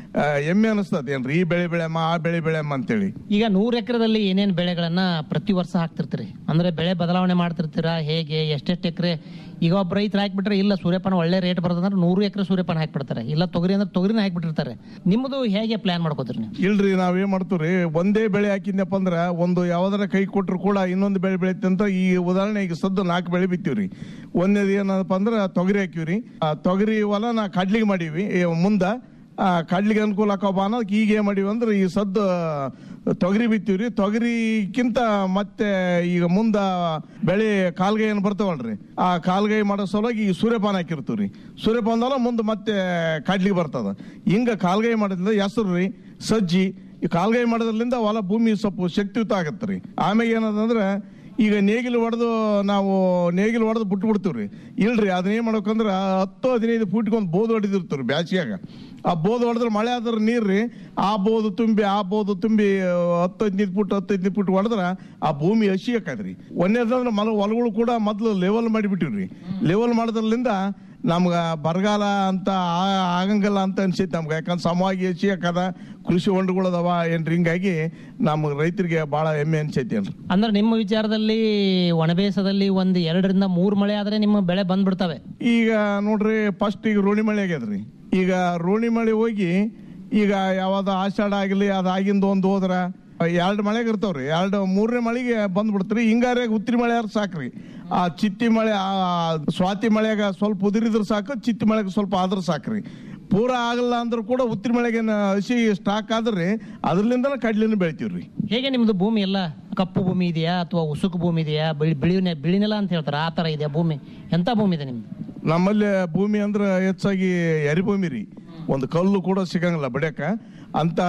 ಆ, ಹೆಮ್ಮೆ ಅನಿಸ್ತದೆ ಏನ್ರಿ ಈ ಬೆಳೆ ಬೆಳೆಯಮ್ಮ ಆ ಬೆಳೆ ಬೆಳೆಯಮ್ಮ ಅಂತೇಳಿ ಈಗ ನೂರ್ ಎಕರೆದಲ್ಲಿ ಏನೇನ್ ಬೆಳೆಗಳನ್ನ ಪ್ರತಿ ವರ್ಷ ಹಾಕ್ತಿರ್ತೀರಿ ಅಂದ್ರೆ ಬೆಳೆ ಬದಲಾವಣೆ ಮಾಡ್ತಿರ್ತೀರಾ ಹೇಗೆ ಎಷ್ಟೆಷ್ಟು ಎಕರೆ ಈಗ ಒಬ್ಬ ರೈತರು ಹಾಕ್ಬಿಟ್ರೆ ಇಲ್ಲ ಸೂರ್ಯಪಾನ ಒಳ್ಳೆ ರೇಟ್ ಬರ್ತದಂದ್ರೆ ನೂರು ಎಕರೆ ಸೂರ್ಯಪಾನ ಹಾಕ್ಬಿಡ್ತಾರೆ ಇಲ್ಲ ತೊಗರಿ ಅಂದ್ರೆ ತೊಗರಿನ ಹಾಕ್ಬಿಟ್ಟಿರ್ತಾರೆ ನಿಮ್ಮದು ಹೇಗೆ ಪ್ಲಾನ್ ಮಾಡ್ಕೋತೀರಿ ನೀವು ಇಲ್ರಿ ನಾವೇನ್ ಮಾಡ್ತೀವ್ರಿ ಒಂದೇ ಬೆಳೆ ಹಾಕಿದ್ನಪ್ಪ ಅಂದ್ರ ಒಂದು ಯಾವ್ದಾರ ಕೈ ಕೊಟ್ರು ಕೂಡ ಇನ್ನೊಂದು ಬೆಳೆ ಬೆಳೆಯುತ್ತೆ ಅಂತ ಈ ಉದಾಹರಣೆ ಈಗ ಸದ್ದು ನಾಲ್ಕು ಬೆಳೆ ಬಿತ್ತೀವ್ರಿ ಒಂದೇದು ಏನಪ್ಪ ಅಂದ್ರ ತೊಗರಿ ಹಾಕಿವ್ರಿ ಆ ತೊಗರಿ ಹೊಲ ನಾ ಕಡ್ಲಿಗೆ ಮಾಡೀವಿ ಈ ಮುಂದ ಆ ಕಡ್ಲಿಗೆ ಅನುಕೂಲ ಆಕವ ಅನ್ನೋದಕ್ಕೆ ಈಗ ಏನ್ ಮಾಡೀವಿ ಅಂದ್ರೆ ಈ ಸದ್ದು ತೊಗರಿ ಬಿತ್ತೀವ್ರಿ ತೊಗರಿಕ್ಕಿಂತ ಮತ್ತೆ ಈಗ ಮುಂದ ಬೆಳೆ ಕಾಲ್ಗೈ ಏನು ಬರ್ತಾವಲ್ರಿ ಆ ಕಾಲ್ಗೈ ಮಾಡೋ ಸಲುವಾಗಿ ಈ ಸೂರ್ಯಪಾನ ಹಾಕಿರ್ತೀವ್ರಿ ಸೂರ್ಯಪಾನದಲ್ಲ ಮುಂದೆ ಮತ್ತೆ ಕಡ್ಲಿಗೆ ಬರ್ತದ ಹಿಂಗ ಕಾಲ್ಗೈ ಮಾಡೋದ್ರಿಂದ ಹೆಸರು ರೀ ಸಜ್ಜಿ ಈ ಕಾಲ್ಗೈ ಮಾಡೋದ್ರಿಂದ ಹೊಲ ಭೂಮಿ ಸ್ವಲ್ಪ ಶಕ್ತಿಯುತ ಆಗತ್ತೆ ರೀ ಆಮೇಲೆ ಏನದಂದ್ರೆ ಈಗ ನೇಗಿಲು ಹೊಡೆದು ನಾವು ನೇಗಿಲು ಹೊಡೆದು ಬಿಟ್ಟು ಬಿಡ್ತೀವ್ರಿ ಇಲ್ರಿ ಅದನ್ನ ಏನ್ ಮಾಡ್ಬೇಕಂದ್ರ ಹತ್ತು ಹದಿನೈದು ಫೂಟ್ಗೆ ಒಂದು ಬೋದ್ ಹೊಡಿದಿರ್ತೀವ್ರಿ ಬ್ಯಾಸಿಗ್ಯಾಗ ಆ ಬೋದ್ ಹೊಡೆದ್ರೆ ಮಳೆ ಆದ್ರೆ ನೀರ್ರಿ ಆ ಬೋದು ತುಂಬಿ ಆ ಬೋದು ತುಂಬಿ ಹತ್ತು ಹದಿನೈದು ಫುಟ್ ಹತ್ತು ಹದಿನೈದು ಫುಟ್ ಹೊಡೆದ್ರ ಆ ಭೂಮಿ ಹಸಿ ಹಾಕದ್ರಿ ಒಂದೇದಂದ್ರೆ ಮಲ ಹೊಲಗಳು ಕೂಡ ಮೊದಲು ಲೆವೆಲ್ ಮಾಡಿಬಿಟ್ಟಿವ್ರಿ ಲೆವೆಲ್ ಮಾಡೋದ್ರಲ್ಲಿಂದ ನಮ್ಗ ಬರಗಾಲ ಅಂತ ಆ- ಆಗಂಗಿಲ್ಲ ಅಂತ ಅನ್ಸೈತಿ ನಮ್ಗೆ ಯಾಕಂದ್ರೆ ಸಮವಾಗಿ ಹಸಿ ಹಾಕದ ಕೃಷಿ ಹೊಂಡಗಳು ಅದಾವ ಏನ್ರಿ ಹಿಂಗಾಗಿ ನಮ್ಮ ರೈತರಿಗೆ ಬಹಳ ಹೆಮ್ಮೆ ಅನ್ಸೈತಿ ಏನ್ರಿ ಅಂದ್ರೆ ನಿಮ್ಮ ವಿಚಾರದಲ್ಲಿ ಒಣಬೇಸದಲ್ಲಿ ಒಂದು ಎರಡರಿಂದ ಮೂರು ಮಳೆ ಆದ್ರೆ ನಿಮ್ಮ ಬೆಳೆ ಬಂದ್ಬಿಡ್ತವೆ ಈಗ ನೋಡ್ರಿ ಫಸ್ಟ್ ಈಗ ರೋಣಿ ಮಳೆ ಆಗ್ಯದ್ರಿ ಈಗ ರೋಣಿ ಮಳೆ ಹೋಗಿ ಈಗ ಯಾವ್ದು ಆಷಾಢ ಆಗಲಿ ಅದಾಗಿಂದ ಒಂದು ಹೋದ್ರ ಎರಡು ಮಳೆಗೆ ಇರ್ತಾವ್ರಿ ಎರಡು ಮೂರನೇ ಮಳೆಗೆ ಬಂದ್ಬಿಡ್ತ್ರಿ ಹಿಂಗಾರ್ಯಾಗ ಉತ್ತರಿ ಮಳೆ ಆದ್ರೆ ಸಾಕ್ರಿ ಆ ಚಿತ್ತಿ ಮಳೆ ಆ ಸ್ವಾತಿ ಮಳೆಯಾಗ ಸ್ವಲ್ಪ ಉದುರಿದ್ರೆ ಸಾಕು ಚಿತ್ತಿ ಮಳೆಗೆ ಸ್ವಲ್ಪ ಆದ್ರೆ ಸಾಕ್ರಿ ಪೂರ ಆಗಲ್ಲ ಅಂದ್ರೂ ಕೂಡ ಉತ್ತರಿ ಮಳೆಗೆ ಹಸಿ ಸ್ಟಾಕ್ ಆದ್ರಿ ಅದ್ರಲಿಂದ ಕಡ್ಲಿನ ಬೆಳಿತೀವ್ರಿ ಹೇಗೆ ನಿಮ್ದು ಭೂಮಿ ಎಲ್ಲ ಕಪ್ಪು ಭೂಮಿ ಇದೆಯಾ ಅಥವಾ ಉಸುಕು ಭೂಮಿ ಇದೆಯಾ ಬಿಳಿ ಬಿಳಿ ಬಿಳಿನೆಲ ಅಂತ ಹೇಳ್ತಾರೆ ಆ ತರ ಇದೆಯಾ ಭೂಮಿ ಎಂತ ಭೂಮಿ ಇದೆ ನಿಮ್ದು ನಮ್ಮಲ್ಲಿ ಭೂಮಿ ಅಂದ್ರೆ ಹೆಚ್ಚಾಗಿ ಎರಿಭೂಮಿ ರೀ ಒಂದು ಕಲ್ಲು ಕೂಡ ಸಿಗಂಗಿಲ್ಲ ಬಡಿಯಕ ಅಂತ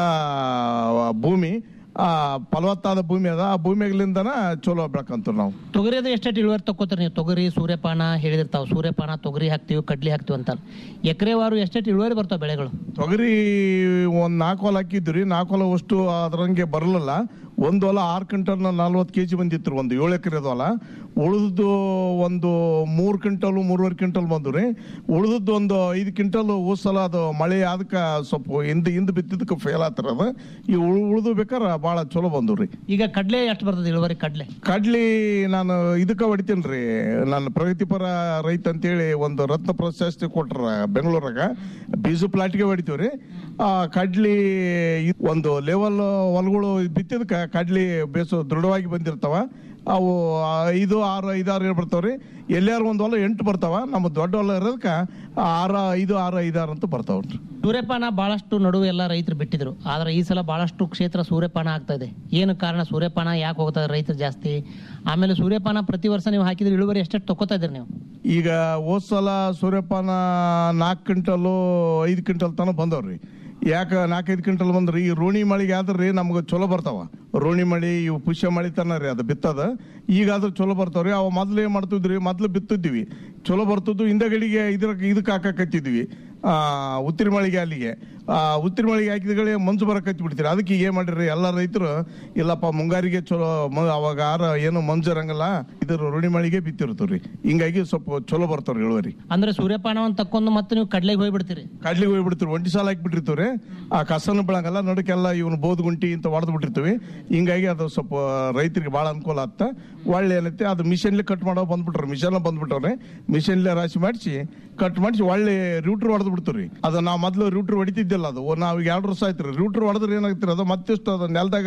ಭೂಮಿ ಆ ಫಲವತ್ತಾದ ಭೂಮಿ ಅದ ಆ ಭೂಮಿಗಳಿಂದನ ಚಲೋ ಬೆಳ್ಕಂತೀವಿ ನಾವು ತೊಗರಿದು ಎಷ್ಟೆಷ್ಟು ಇಳುವರಿ ತಕ್ಕೋತೀರಿ ನೀವು ತೊಗರಿ ಸೂರ್ಯಪಾನ ಹೇಳಿದಿರ್ತಾವ ಸೂರ್ಯಪಾನ ತೊಗರಿ ಹಾಕ್ತಿವಿ ಕಡ್ಲಿ ಹಾಕ್ತಿವಿ ಅಂತ ಎಕರೆವಾರು ಎಷ್ಟೆಷ್ಟು ಇಳುವರಿ ಬರ್ತಾವ ಬೆಳೆಗಳು ತೊಗರಿ ಒಂದ್ ನಾಲ್ಕು ಹೊಲ ಹಾಕಿದ್ರಿ ನಾಲ್ಕು ಹೊಲ ಅಷ್ಟು ಅದ್ರಂಗೆ ಬರಲಿಲ್ಲ ಒಂದು ಹೊಲ ಆರು ಕ್ವಿಂಟಲ್ ನಲ್ವತ್ತು ಕೆಜಿ ಬಂದಿತ್ತು ಒಂದು ಏಳು ಎಕರೆ ಹೊಲ ಉಳಿದದ್ದು ಒಂದು ಮೂರು ಕ್ವಿಂಟಲ್ ಮೂರುವರೆ ಕ್ವಿಂಟಲ್ ಬಂದು ರೀ ಉಳಿದದ್ದು ಒಂದು ಐದು ಕ್ವಿಂಟಲ್ ಸಲ ಅದು ಮಳೆ ಅದಕ್ಕೆ ಸ್ವಲ್ಪ ಹಿಂದ್ ಹಿಂದ್ ಬಿತ್ತಿದ್ದಕ್ಕೆ ಫೇಲ್ ಆತರ ಅದು ಈ ಉಳಿದು ಬೇಕಾರೆ ಭಾಳ ಚಲೋ ಬಂದು ರೀ ಈಗ ಕಡ್ಲೆ ಎಷ್ಟು ಬರ್ತದೆ ಇಳುವರಿ ಕಡ್ಲೆ ಕಡ್ಲಿ ನಾನು ಇದಕ್ಕೆ ಹೊಡಿತೀನಿ ರೀ ನಾನು ಪ್ರಗತಿಪರ ರೈತ ಅಂತೇಳಿ ಒಂದು ರತ್ನ ಪ್ರಶಸ್ತಿ ಕೊಟ್ರ ಬೆಂಗಳೂರಾಗ ಬೀಜು ಪ್ಲಾಟ್ಗೆ ಹೊಡಿತೀವಿ ರೀ ಆ ಕಡ್ಲಿ ಇದ್- ಒಂದು ಲೆವೆಲ್ ಹೊಲಗಳು ಬಿತ್ತಿದಕ್ಕೆ ಕಡ್ಲಿ ಬೇಸು ದೃಢವಾಗಿ ಬಂದಿರ್ತಾವ ಅವು ಐದು ಆರು ಐದಾರು ಏಳು ಬರ್ತಾವ್ರಿ ಎಲ್ಲಾರು ಒಂದು ಹೊಲ ಎಂಟು ಬರ್ತಾವ ನಮ್ಮ ದೊಡ್ಡ ಹೊಲ ಇರೋದಕ್ಕೆ ಆರ ಐದು ಆರು ಐದಾರು ಅಂತ ಬರ್ತಾವ್ರಿ ಸೂರ್ಯಪಾನ ಬಹಳಷ್ಟು ನಡುವೆ ಎಲ್ಲ ರೈತರು ಬಿಟ್ಟಿದ್ರು ಆದ್ರೆ ಈ ಸಲ ಬಹಳಷ್ಟು ಕ್ಷೇತ್ರ ಸೂರ್ಯಪಾನ ಆಗ್ತಾ ಇದೆ ಏನು ಕಾರಣ ಸೂರ್ಯಪಾನ ಯಾಕೆ ಹೋಗ್ತಾ ಇದೆ ರೈತರು ಜಾಸ್ತಿ ಆಮೇಲೆ ಸೂರ್ಯಪಾನ ಪ್ರತಿ ವರ್ಷ ನೀವು ಹಾಕಿದ್ರೆ ಇಳುವರಿ ಎಷ್ಟೆಷ್ಟು ತಗೋತಾ ಇದ್ದೀರಿ ನೀವು ಈಗ ಹೋದ್ ಸಲ ಸೂರ್ಯಪಾನ ನಾಲ್ಕು ಕ್ವಿಂಟಲು ಐದು ಕ್ವಿಂಟಲ್ ತನಕ ಬಂದವ್ರಿ ಯಾಕೆ ನಾಲ್ಕೈದು ಕ್ವಿಂಟಲ್ ಬಂದ್ರಿ ಈ ರೋಣಿ ಮಳೆಗೆ ಆದ್ರೆ ನಮ್ಗೆ ಚಲೋ ಬರ್ತಾವ ರೋಣಿ ಮಳಿ ಇವು ಪುಷ್ಯ ಮಳಿ ತನ ರೀ ಅದು ಬಿತ್ತದ ಈಗಾದ್ರೂ ಚಲೋ ಬರ್ತಾವ್ರಿ ಅವ ಮೊದ್ಲು ಏನ್ ಮಾಡ್ತಿದ್ರಿ ಮೊದ್ಲು ಬಿತ್ತಿದ್ವಿ ಚಲೋ ಬರ್ತದ್ದು ಹಿಂದಗಡಿಗೆ ಇದ್ರ ಇದಕ್ಕೆ ಹಾಕಕತ್ತಿದ್ವಿ ಆ ಉತ್ತಿರ ಮಳೆಗೆ ಅಲ್ಲಿಗೆ ಆ ಉತ್ತಿರ ಮಳೆಗೆ ಹಾಕಿದಗಳೇ ಮಂಜು ಬರಕತ್ತಿ ಬಿಡ್ತೀರಿ ಅದಕ್ಕೆ ಈಗ ಏನ್ ಮಾಡಿರಿ ಎಲ್ಲ ರೈತರು ಇಲ್ಲಪ್ಪ ಮುಂಗಾರಿಗೆ ಚಲೋ ಮ- ಅವಾಗ ಆರ ಏನು ಮಂಜು ಇರಂಗಿಲ್ಲ ಇದ್ರ ರೋಣಿ ಮಳಿಗೆ ಬಿತ್ತಿರ್ತೀವ್ರಿ ಹಿಂಗಾಗಿ ಸ್ವಲ್ಪ ಚಲೋ ಬರ್ತಾವ್ರಿ ಇಳುವರಿ ಅಂದ್ರೆ ಸೂರ್ಯಪಾನವನ್ನು ತಕ್ಕೊಂಡು ಮತ್ತೆ ನೀವು ಕಡ್ಲೆಗೆ ಹೋಗ್ಬಿಡ್ತೀರಿ ಕಡ್ಲಿಗೆ ಹೋಗ್ಬಿಡ್ತೀವಿ ಒಂಟಿ ಸಾಲ ಹಾಕ್ಬಿಟ್ಟಿರ್ತೀವ್ರಿ ಆ ಕಸನು ಬೆಳಂಗಲ್ಲ ನಡಕ್ಕೆಲ್ಲ ಇವನು ಬೋದ್ ಗುಂಟಿ ಅಂತ ಹೊಡೆದು ಬಿಟ್ಟಿರ್ತೀವಿ ಹಿಂಗಾಗಿ ಅದು ಸ್ವಲ್ಪ ರೈತರಿಗೆ ಬಹಳ ಅನುಕೂಲ ಆಗ್ತ ಒಳ್ಳೆ ಏನೈತೆ ಅದು ಮಿಷನ್ಲಿ ಕಟ್ ಮಾಡೋ ಬಂದ್ಬಿಟ್ರಿ ಮಿಷನ್ ಬಂದ್ಬಿಟ್ರೆ ಮಿಷನ್ಲಿ ರಾಶಿ ಮಾಡಿಸಿ ಕಟ್ ಮಾಡಿಸಿ ಒಳ್ಳೆ ರೂಟ್ರ್ ಹೊಡೆದು ಬಿಡ್ತೀವಿ ಅದು ನಾವು ಮೊದಲು ರೂಟ್ರ್ ಹೊಡಿತಿದ್ದಿಲ್ಲ ಅದು ನಾವು ಈಗ ಎರಡು ವರ್ಷ ಆಯ್ತು ರೀ ರೂಟ್ರ್ ಹೊಡೆದ್ರೆ ಏನಾಗ್ತಿರಿ ಅದು ಮತ್ತಿಷ್ಟು ಅದು ನೆಲದಾಗ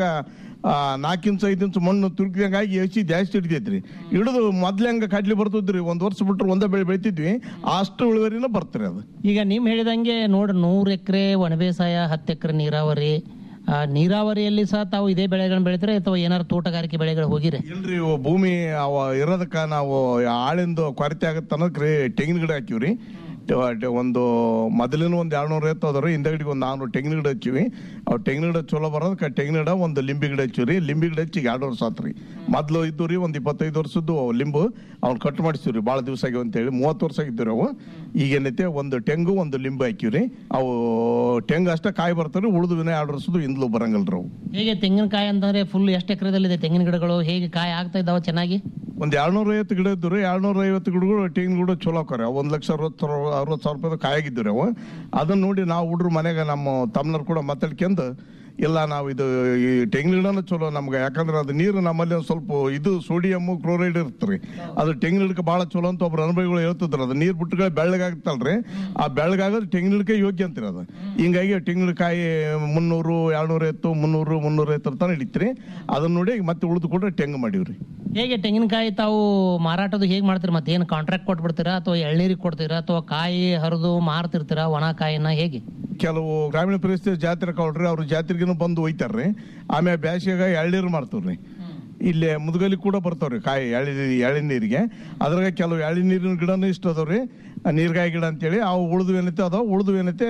ನಾಲ್ಕು ಇಂಚ್ ಐದು ಇಂಚ್ ಮಣ್ಣು ತುರ್ಕಿದಂಗಾಗಿ ಹಸಿ ಜಾಸ್ತಿ ಹಿಡಿತೈತ್ರಿ ಹಿಡಿದು ಮೊದ್ಲು ಹೆಂಗ ಕಡ್ಲಿ ಬರ್ತದ್ರಿ ಒಂದ್ ವರ್ಷ ಬಿಟ್ರೆ ಒಂದೇ ಬೆಳೆ ಬೆಳಿತಿದ್ವಿ ಅಷ್ಟು ಇಳುವರಿನ ಬರ್ತೀರಿ ಅದು ಈಗ ನೀವು ಹೇಳಿದಂಗೆ ನೋಡ್ರಿ ನೂರು ಎಕರೆ ಒಣಬೇಸಾಯ ಹತ್ತು ಎಕರೆ ನೀರಾವರಿ ಆ, ನೀರಾವರಿಯಲ್ಲಿ ಸಹ ತಾವು ಇದೇ ಬೆಳೆಗಳನ್ನ ಬೆಳಿತಾರೆ ಅಥವಾ ಏನಾದ್ರು ತೋಟಗಾರಿಕೆ ಬೆಳೆಗಳು ಹೋಗಿರಿ ಇಲ್ರಿ ಇವು ಭೂಮಿ ಅವ ಇರೋದಕ್ಕ ನಾವು ಆಳಿಂದು ಕೊರತೆ ಆಗತ್ತ ಅನ್ನೋದ್ರಿ ತೆಂಗಿನ ಗಿಡ ಹಾಕಿವ್ರಿ ಟ- ಟ- ಒಂದು ಮೊದಲಿನ ಒಂದು ಎರಡ್ನೂರ ಐವತ್ತು ಅದಾವ್ರಿ ಹಿಂದಗಡಿಗೆ ಒಂದು ನಾನ್ನೂರು ತೆಂಗಿನ ಗಿಡ ಹಚ್ಚಿವಿ ಅವ್ ತೆಂಗಿನ ಗಿಡ ಚಲೋ ಬರೋದಕ್ಕೆ ತೆಂಗಿನ ಗಿಡ ಒಂದು ಲಿಂಬಿ ಗಿಡ ಹಚ್ಚಿವ್ರಿ ಲಿಂಬಿ ಗಿಡ ಹಚ್ಚಿ ಎರಡು ವರ್ಷ ಆತ್ರಿ ಮೊದ್ಲು ಇದ್ದು ರೀ ಒಂದು ಇಪ್ಪತ್ತೈದು ವರ್ಷದ್ದು ಲಿಂಬು ಅವ್ನು ಕಟ್ ಮಾಡಿಸ್ತೀವ್ರಿ ಭಾಳ ದಿವಸ ಆಗ್ಯಾವ ಅಂತೇಳಿ ಮೂವತ್ತು ವರ್ಷ ಆಗಿದ್ದೀವಿ ಅವು ಈಗ ಏನೈತೆ ಒಂದು ತೆಂಗು ಒಂದು ಲಿಂಬು ಹಾಕಿವ್ರಿ ಅವು ತೆಂಗು ಅಷ್ಟೇ ಕಾಯಿ ಬರ್ತಾರೆ ಉಳಿದು ವಿನಯ ಎರಡು ವರ್ಷದ್ದು ಇಂದ್ಲು ಬರಂಗಲ್ರಿ ಅವು ಹೇಗೆ ತೆಂಗಿನಕಾಯಿ ಅಂತಂದ್ರೆ ಫುಲ್ ಎಷ್ಟು ಎಕರೆದಲ್ಲಿದೆ ತೆಂಗಿನ ಗಿಡಗಳು ಹೇಗೆ ಕಾಯಿ ಆಗ್ತಾ ಇದಾವ ಚೆನ್ನಾಗಿ ಒಂದ್ ಎರಡ್ನೂರ ಐವತ್ತು ಗಿಡ ಇದ್ದು ರೀ ಎರಡ್ನೂರ ಐವತ್ತು ಗಿಡಗಳು ತೆಂಗಿನ ಗಿಡ ಚಲೋ ಆಕವ್ರಿ ಅವು ಒಂದ್ ಲಕ್ಷ ಅರವತ್ತು ಅರವತ್ತು ಸಾವಿರ ರೂಪಾಯಿ ಕಾಯಾಗಿದ್ದು ರೀ ಅವು ಅದನ್ನ ನೋಡಿ ನಾವು ಹುಡ್ರು ಮನೆಗೆ ನಮ್ಮ ತಮ್ಮನರು ಕೂಡ ಮಾತಾಡ್ಕೊಂಡು ಇಲ್ಲ ನಾವು ಇದು ಈ ತೆಂಗಿನ ಗಿಡನ ಚಲೋ ನಮ್ಗೆ ಯಾಕಂದ್ರೆ ಅದು ನೀರು ನಮ್ಮಲ್ಲಿ ಒಂದ್ ಸ್ವಲ್ಪ ಇದು ಸೋಡಿಯಮ್ ಕ್ಲೋರೈಡ್ ಇರ್ತರಿ ಅದು ತೆಂಗಿನ ಗಿಡಕ್ಕೆ ಬಹಳ ಚಲೋ ಅಂತ ಒಬ್ರು ಅನುಭವಿಗಳು ಹೇಳ್ತಿದ್ರು ಅದು ನೀರು ಬಿಟ್ಟು ಬೆಳ್ಳಗಾಗ್ತಲ್ರಿ ಆ ಬೆಳ್ಳಗಾಗೋದು ತೆಂಗಿನ ಗಿಡಕ್ಕೆ ಯೋಗ್ಯ ಅಂತೀರಿ ಅದು ಹಿಂಗಾಗಿ ತೆಂಗಿನ ಕಾಯಿ ಮುನ್ನೂರು ಎರಡ್ನೂರ ಐವತ್ತು ಮುನ್ನೂರು ಮುನ್ನೂರ ಐವತ್ತರ ತನಕ ಹಿಡಿತ್ರಿ ಅದನ್ನ ನೋಡಿ ಮತ್ತೆ ಉಳಿದು ಕೊಟ್ರೆ ತೆಂಗು ಮಾಡಿವ್ರಿ ಹೇಗೆ ತೆಂಗಿನಕಾಯಿ ತಾವು ಮಾರಾಟದು ಹೇಗೆ ಮಾಡ್ತೀರಾ ಮತ್ತೆ ಏನು ಕಾಂಟ್ರಾಕ್ಟ್ ಕೊಟ್ಬಿಡ್ತೀರಾ ಅಥವಾ ಎಳ್ನೀರಿಗೆ ಕೊಡ್ತೀರಾ ಅಥವಾ ಕಾಯಿ ಹರಿದು ಮಾರ್ತಿರ್ತೀರಾ ಒಣ ಕಾಯಿನ ಹೇಗೆ ಕೆಲವು ಗ್ರಾಮೀಣ ಪರಿಸ್ಥಿತಿ ಜಾತ್ರೆ ಕೌಡ್ರಿ ಅವ್ರ ಜಾತ್ರೆಗಿನ ಬಂದು ಒಯ್ತಾರ್ರಿ ಆಮೇಲೆ ಬ್ಯಾಸಿಗೆ ಎಳ್ನೀರು ಮಾಡ್ತಾವ್ರಿ ಇಲ್ಲಿ ಮುದುಗಲಿ ಕೂಡ ಬರ್ತಾವ್ರಿ ಕಾಯಿ ಎಳಿ ಎಳಿನೀರಿಗೆ ಅದ್ರಾಗ ಕೆಲವು ಎಳಿನೀರಿನ ಗಿಡನೂ ಇಷ್ಟ ಅದಾವ್ರಿ ನೀರ್ಗಾಯಿ ಗಿಡ ಅಂತೇಳಿ ಅವು ಉಳಿದು ಏನೈತೆ ಅದಾವ ಉಳಿದು ಏನೈತೆ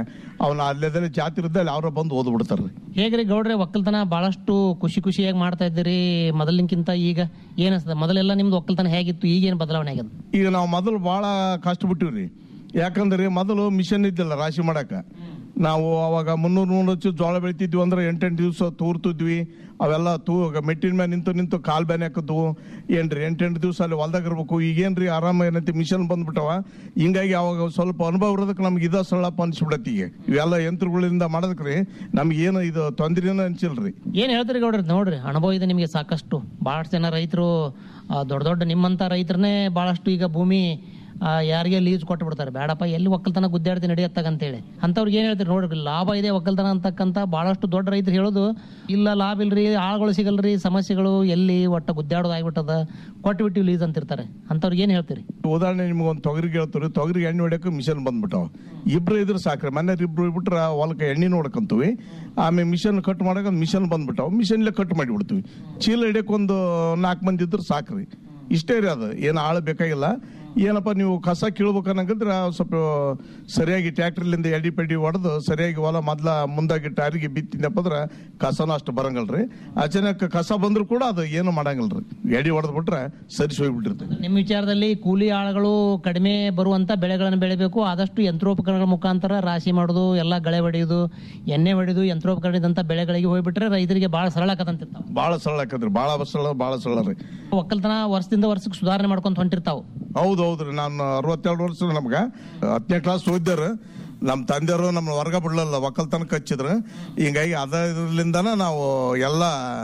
ಅವನ ಅಲ್ಲೇದಲ್ಲಿ ಜಾತ್ರೆ ಇದ್ದಲ್ಲಿ ಅವ್ರ ಬಂದು ಓದ್ ಬಿಡ್ತಾರ್ರಿ ಹೇಗ್ರಿ ಗೌಡ್ರೆ ಒಕ್ಕಲ್ತನ ಬಹಳಷ್ಟು ಖುಷಿ ಖುಷಿಯಾಗಿ ಮಾಡ್ತಾ ಇದ್ದೀರಿ ಮೊದಲಿನಕ್ಕಿಂತ ಈಗ ಏನಿಸ್ತದ ಮೊದಲೆಲ್ಲ ನಿಮ್ದು ಒಕ್ಕಲ್ತನ ಹೇಗಿತ್ತು ಈಗೇನು ಬದಲಾವಣೆ ಆಗ್ಯದ ಈಗ ನಾವು ಮೊದಲು ಭಾಳ ಕಷ್ಟಪಟ್ಟಿವ್ರಿ ಯಾಕಂದ್ರೆ ಮೊದಲು ಮಿಷನ್ ಇದ್ದಿಲ್ಲ ರಾಶಿ ಮಾಡಕ ನಾವು ಅವಾಗ ಮುನ್ನೂರು ನೂರು ಹಚ್ಚು ಜೋಳ ಬೆಳಿತಿದ್ವಿ ಅಂದ್ರೆ ಎಂಟೆಂಟು ದಿವಸ ತೂರ್ತಿದ್ವಿ ಅವೆಲ್ಲ ತೂ ಮೆಟ್ಟಿನ ಮೇಲೆ ನಿಂತು ನಿಂತು ಕಾಲ್ ಬ್ಯಾನೆ ಹಾಕದ್ವು ಏನ್ರಿ ಎಂಟೆಂಟು ದಿವಸ ಅಲ್ಲಿ ಹೊಲ್ದಾಗ ಇರ್ಬೇಕು ಈಗೇನ್ರಿ ಆರಾಮ ಏನೈತಿ ಮಿಷನ್ ಬಂದ್ಬಿಟ್ಟವ ಹಿಂಗಾಗಿ ಅವಾಗ ಸ್ವಲ್ಪ ಅನುಭವ ಇರೋದಕ್ಕೆ ನಮ್ಗೆ ಇದ ಸಳ್ಳಪ್ಪ ಅನ್ಸ್ಬಿಡತ್ತಿ ಈಗ ಇವೆಲ್ಲ ಯಂತ್ರಗಳಿಂದ ಮಾಡೋದಕ್ರಿ ನಮ್ಗೆ ಏನು ಇದು ತೊಂದ್ರೆನ ಅನ್ಸಿಲ್ರಿ ಏನ್ ಹೇಳ್ತೀರಿ ಗೌಡ್ರಿ ನೋಡ್ರಿ ಅನುಭವ ಇದೆ ನಿಮಗೆ ಸಾಕಷ್ಟು ಬಹಳಷ್ಟು ಜನ ರೈತರು ದೊಡ್ಡ ದೊಡ್ಡ ನಿಮ್ಮಂತ ರೈತರನ್ನೇ ಬಹಳಷ್ಟು ಈಗ ಭೂಮಿ ಆ, ಯಾರಿಗೆ ಲೀಸ್ ಕೊಟ್ಟು ಬಿಡ್ತಾರೆ ಬೇಡಪ್ಪ ಎಲ್ಲಿ ಒಕ್ಕಲ್ತನ ಗುದ್ದಾಡ್ತಿ ನಡೆಯತ್ತಾಗಂತೇಳಿ ಅಂತವ್ರಿಗೆ ಏನ್ ಹೇಳ್ತೀರಿ ನೋಡ್ರಿ ಲಾಭ ಇದೆ ಒಕ್ಕಲ್ತನ ಅಂತಕ್ಕಂತ ಬಹಳಷ್ಟು ದೊಡ್ಡ ರೈತರು ಹೇಳೋದು ಇಲ್ಲ ಲಾಭ ಇಲ್ರಿ ಆಳುಗಳು ಸಿಗಲ್ರಿ ಸಮಸ್ಯೆಗಳು ಎಲ್ಲಿ ಒಟ್ಟ ಗುದ್ದಾಡೋದು ಆಗ್ಬಿಟ್ಟದ ಕೊಟ್ಟು ಬಿಟ್ಟಿವಿ ಲೀಸ್ ಅಂತಿರ್ತಾರೆ ಅಂತವ್ರಿಗೆ ಏನ್ ಹೇಳ್ತೀರಿ ಉದಾಹರಣೆ ನಿಮ್ಗೆ ಒಂದು ತೊಗರಿಗೆ ಹೇಳ್ತೀವಿ ತೊಗರಿಗೆ ಎಣ್ಣೆ ಹೊಡ್ಯಕ್ಕೆ ಮಿಷನ್ ಬಂದ್ಬಿಟ್ಟವ ಇಬ್ರು ಇದ್ರೆ ಸಾಕ್ರಿ ಮನೆ ಇಬ್ರು ಇಟ್ಬಿಟ್ರೆ ಹೊಲಕ್ಕೆ ಎಣ್ಣೆ ನೋಡ್ಕೊಂತೀವಿ ಆಮೇಲೆ ಮಿಷನ್ ಕಟ್ ಮಾಡಕ್ಕೆ ಮಿಷನ್ ಬಂದ್ಬಿಟ್ಟವ ಮಿಷನ್ಲೆ ಕಟ್ ಮಾಡಿಬಿಡ್ತೀವಿ ಚೀಲ ಹಿಡಿಯಕ್ಕೆ ಒಂದು ನಾಲ್ಕು ಮಂದಿ ಇದ್ರೆ ಸಾಕ್ರಿ ಇಷ್ಟೇ ರೀ ಅದು ಏನು ಆಳು ಬೇಕಾಗಿಲ್ಲ ಏನಪ್ಪ ನೀವು ಕಸ ಕೀಳ್ಬೇಕನ್ನಂಗಿದ್ರೆ ಸ್ವಲ್ಪ ಸರಿಯಾಗಿ ಟ್ರ್ಯಾಕ್ಟರ್ಲಿಂದ ಎಡಿ ಪೆಡಿ ಹೊಡೆದು ಸರಿಯಾಗಿ ಹೊಲ ಮೊದ್ಲ ಮುಂದಾಗಿ ಟಾರಿಗೆ ಬಿತ್ತಿನಪ್ಪ ಅಂದ್ರೆ ಕಸನೂ ಅಷ್ಟು ಬರಂಗಲ್ರಿ ಅಚಾನಕ್ ಕಸ ಬಂದ್ರು ಕೂಡ ಅದು ಏನು ಮಾಡಂಗಿಲ್ರಿ ಎಡಿ ಹೊಡೆದ್ ಬಿಟ್ರೆ ಸರಿಸಿ ಹೋಗ್ಬಿಟ್ಟಿರ್ತದೆ ನಿಮ್ಮ ವಿಚಾರದಲ್ಲಿ ಕೂಲಿ ಆಳುಗಳು ಕಡಿಮೆ ಬರುವಂತ ಬೆಳೆಗಳನ್ನು ಬೆಳಿಬೇಕು ಆದಷ್ಟು ಯಂತ್ರೋಪಕರಣಗಳ ಮುಖಾಂತರ ರಾಶಿ ಮಾಡೋದು ಎಲ್ಲ ಗಳೆ ಹೊಡೆಯೋದು ಎಣ್ಣೆ ಹೊಡೆದು ಯಂತ್ರೋಪಕರಣದಂತ ಬೆಳೆಗಳಿಗೆ ಹೋಗ್ಬಿಟ್ರೆ ರೈತರಿಗೆ ಬಹಳ ಸರಳ ಆಕದಂತಿರ್ತಾವ ಬಾಳ ಸರಳ ಆಕದ್ರಿ ಬಾಳ ಸರಳ ಬಾಳ ಸರಳ ರೀ ಒಕ್ಕಲ್ತನ ವರ್ಷದಿಂದ ವರ್ಷಕ್ಕೆ ಸುಧಾರಣೆ ಮಾಡ್ಕೊಂತ ಹೊಂಟಿರ್ತಾವ ಹೌದು ಹೌದ್ರಿ ನಾನು ಅರವತ್ತೆರಡು ವರ್ಷ ನಮ್ಗ ಹತ್ತನೇ ಕ್ಲಾಸ್ ಓದಿದಾರ ನಮ್ಮ ತಂದೆಯವರು ನಮ್ಮ ವರ್ಗ ಬಿಡ್ಲಲ್ಲ ಒಕ್ಕಲ್ತನಕ ಹಚ್ಚಿದ್ರು ಹಿಂಗಾಗಿ ಅದರಿಂದನ ನಾವು ಎಲ್ಲ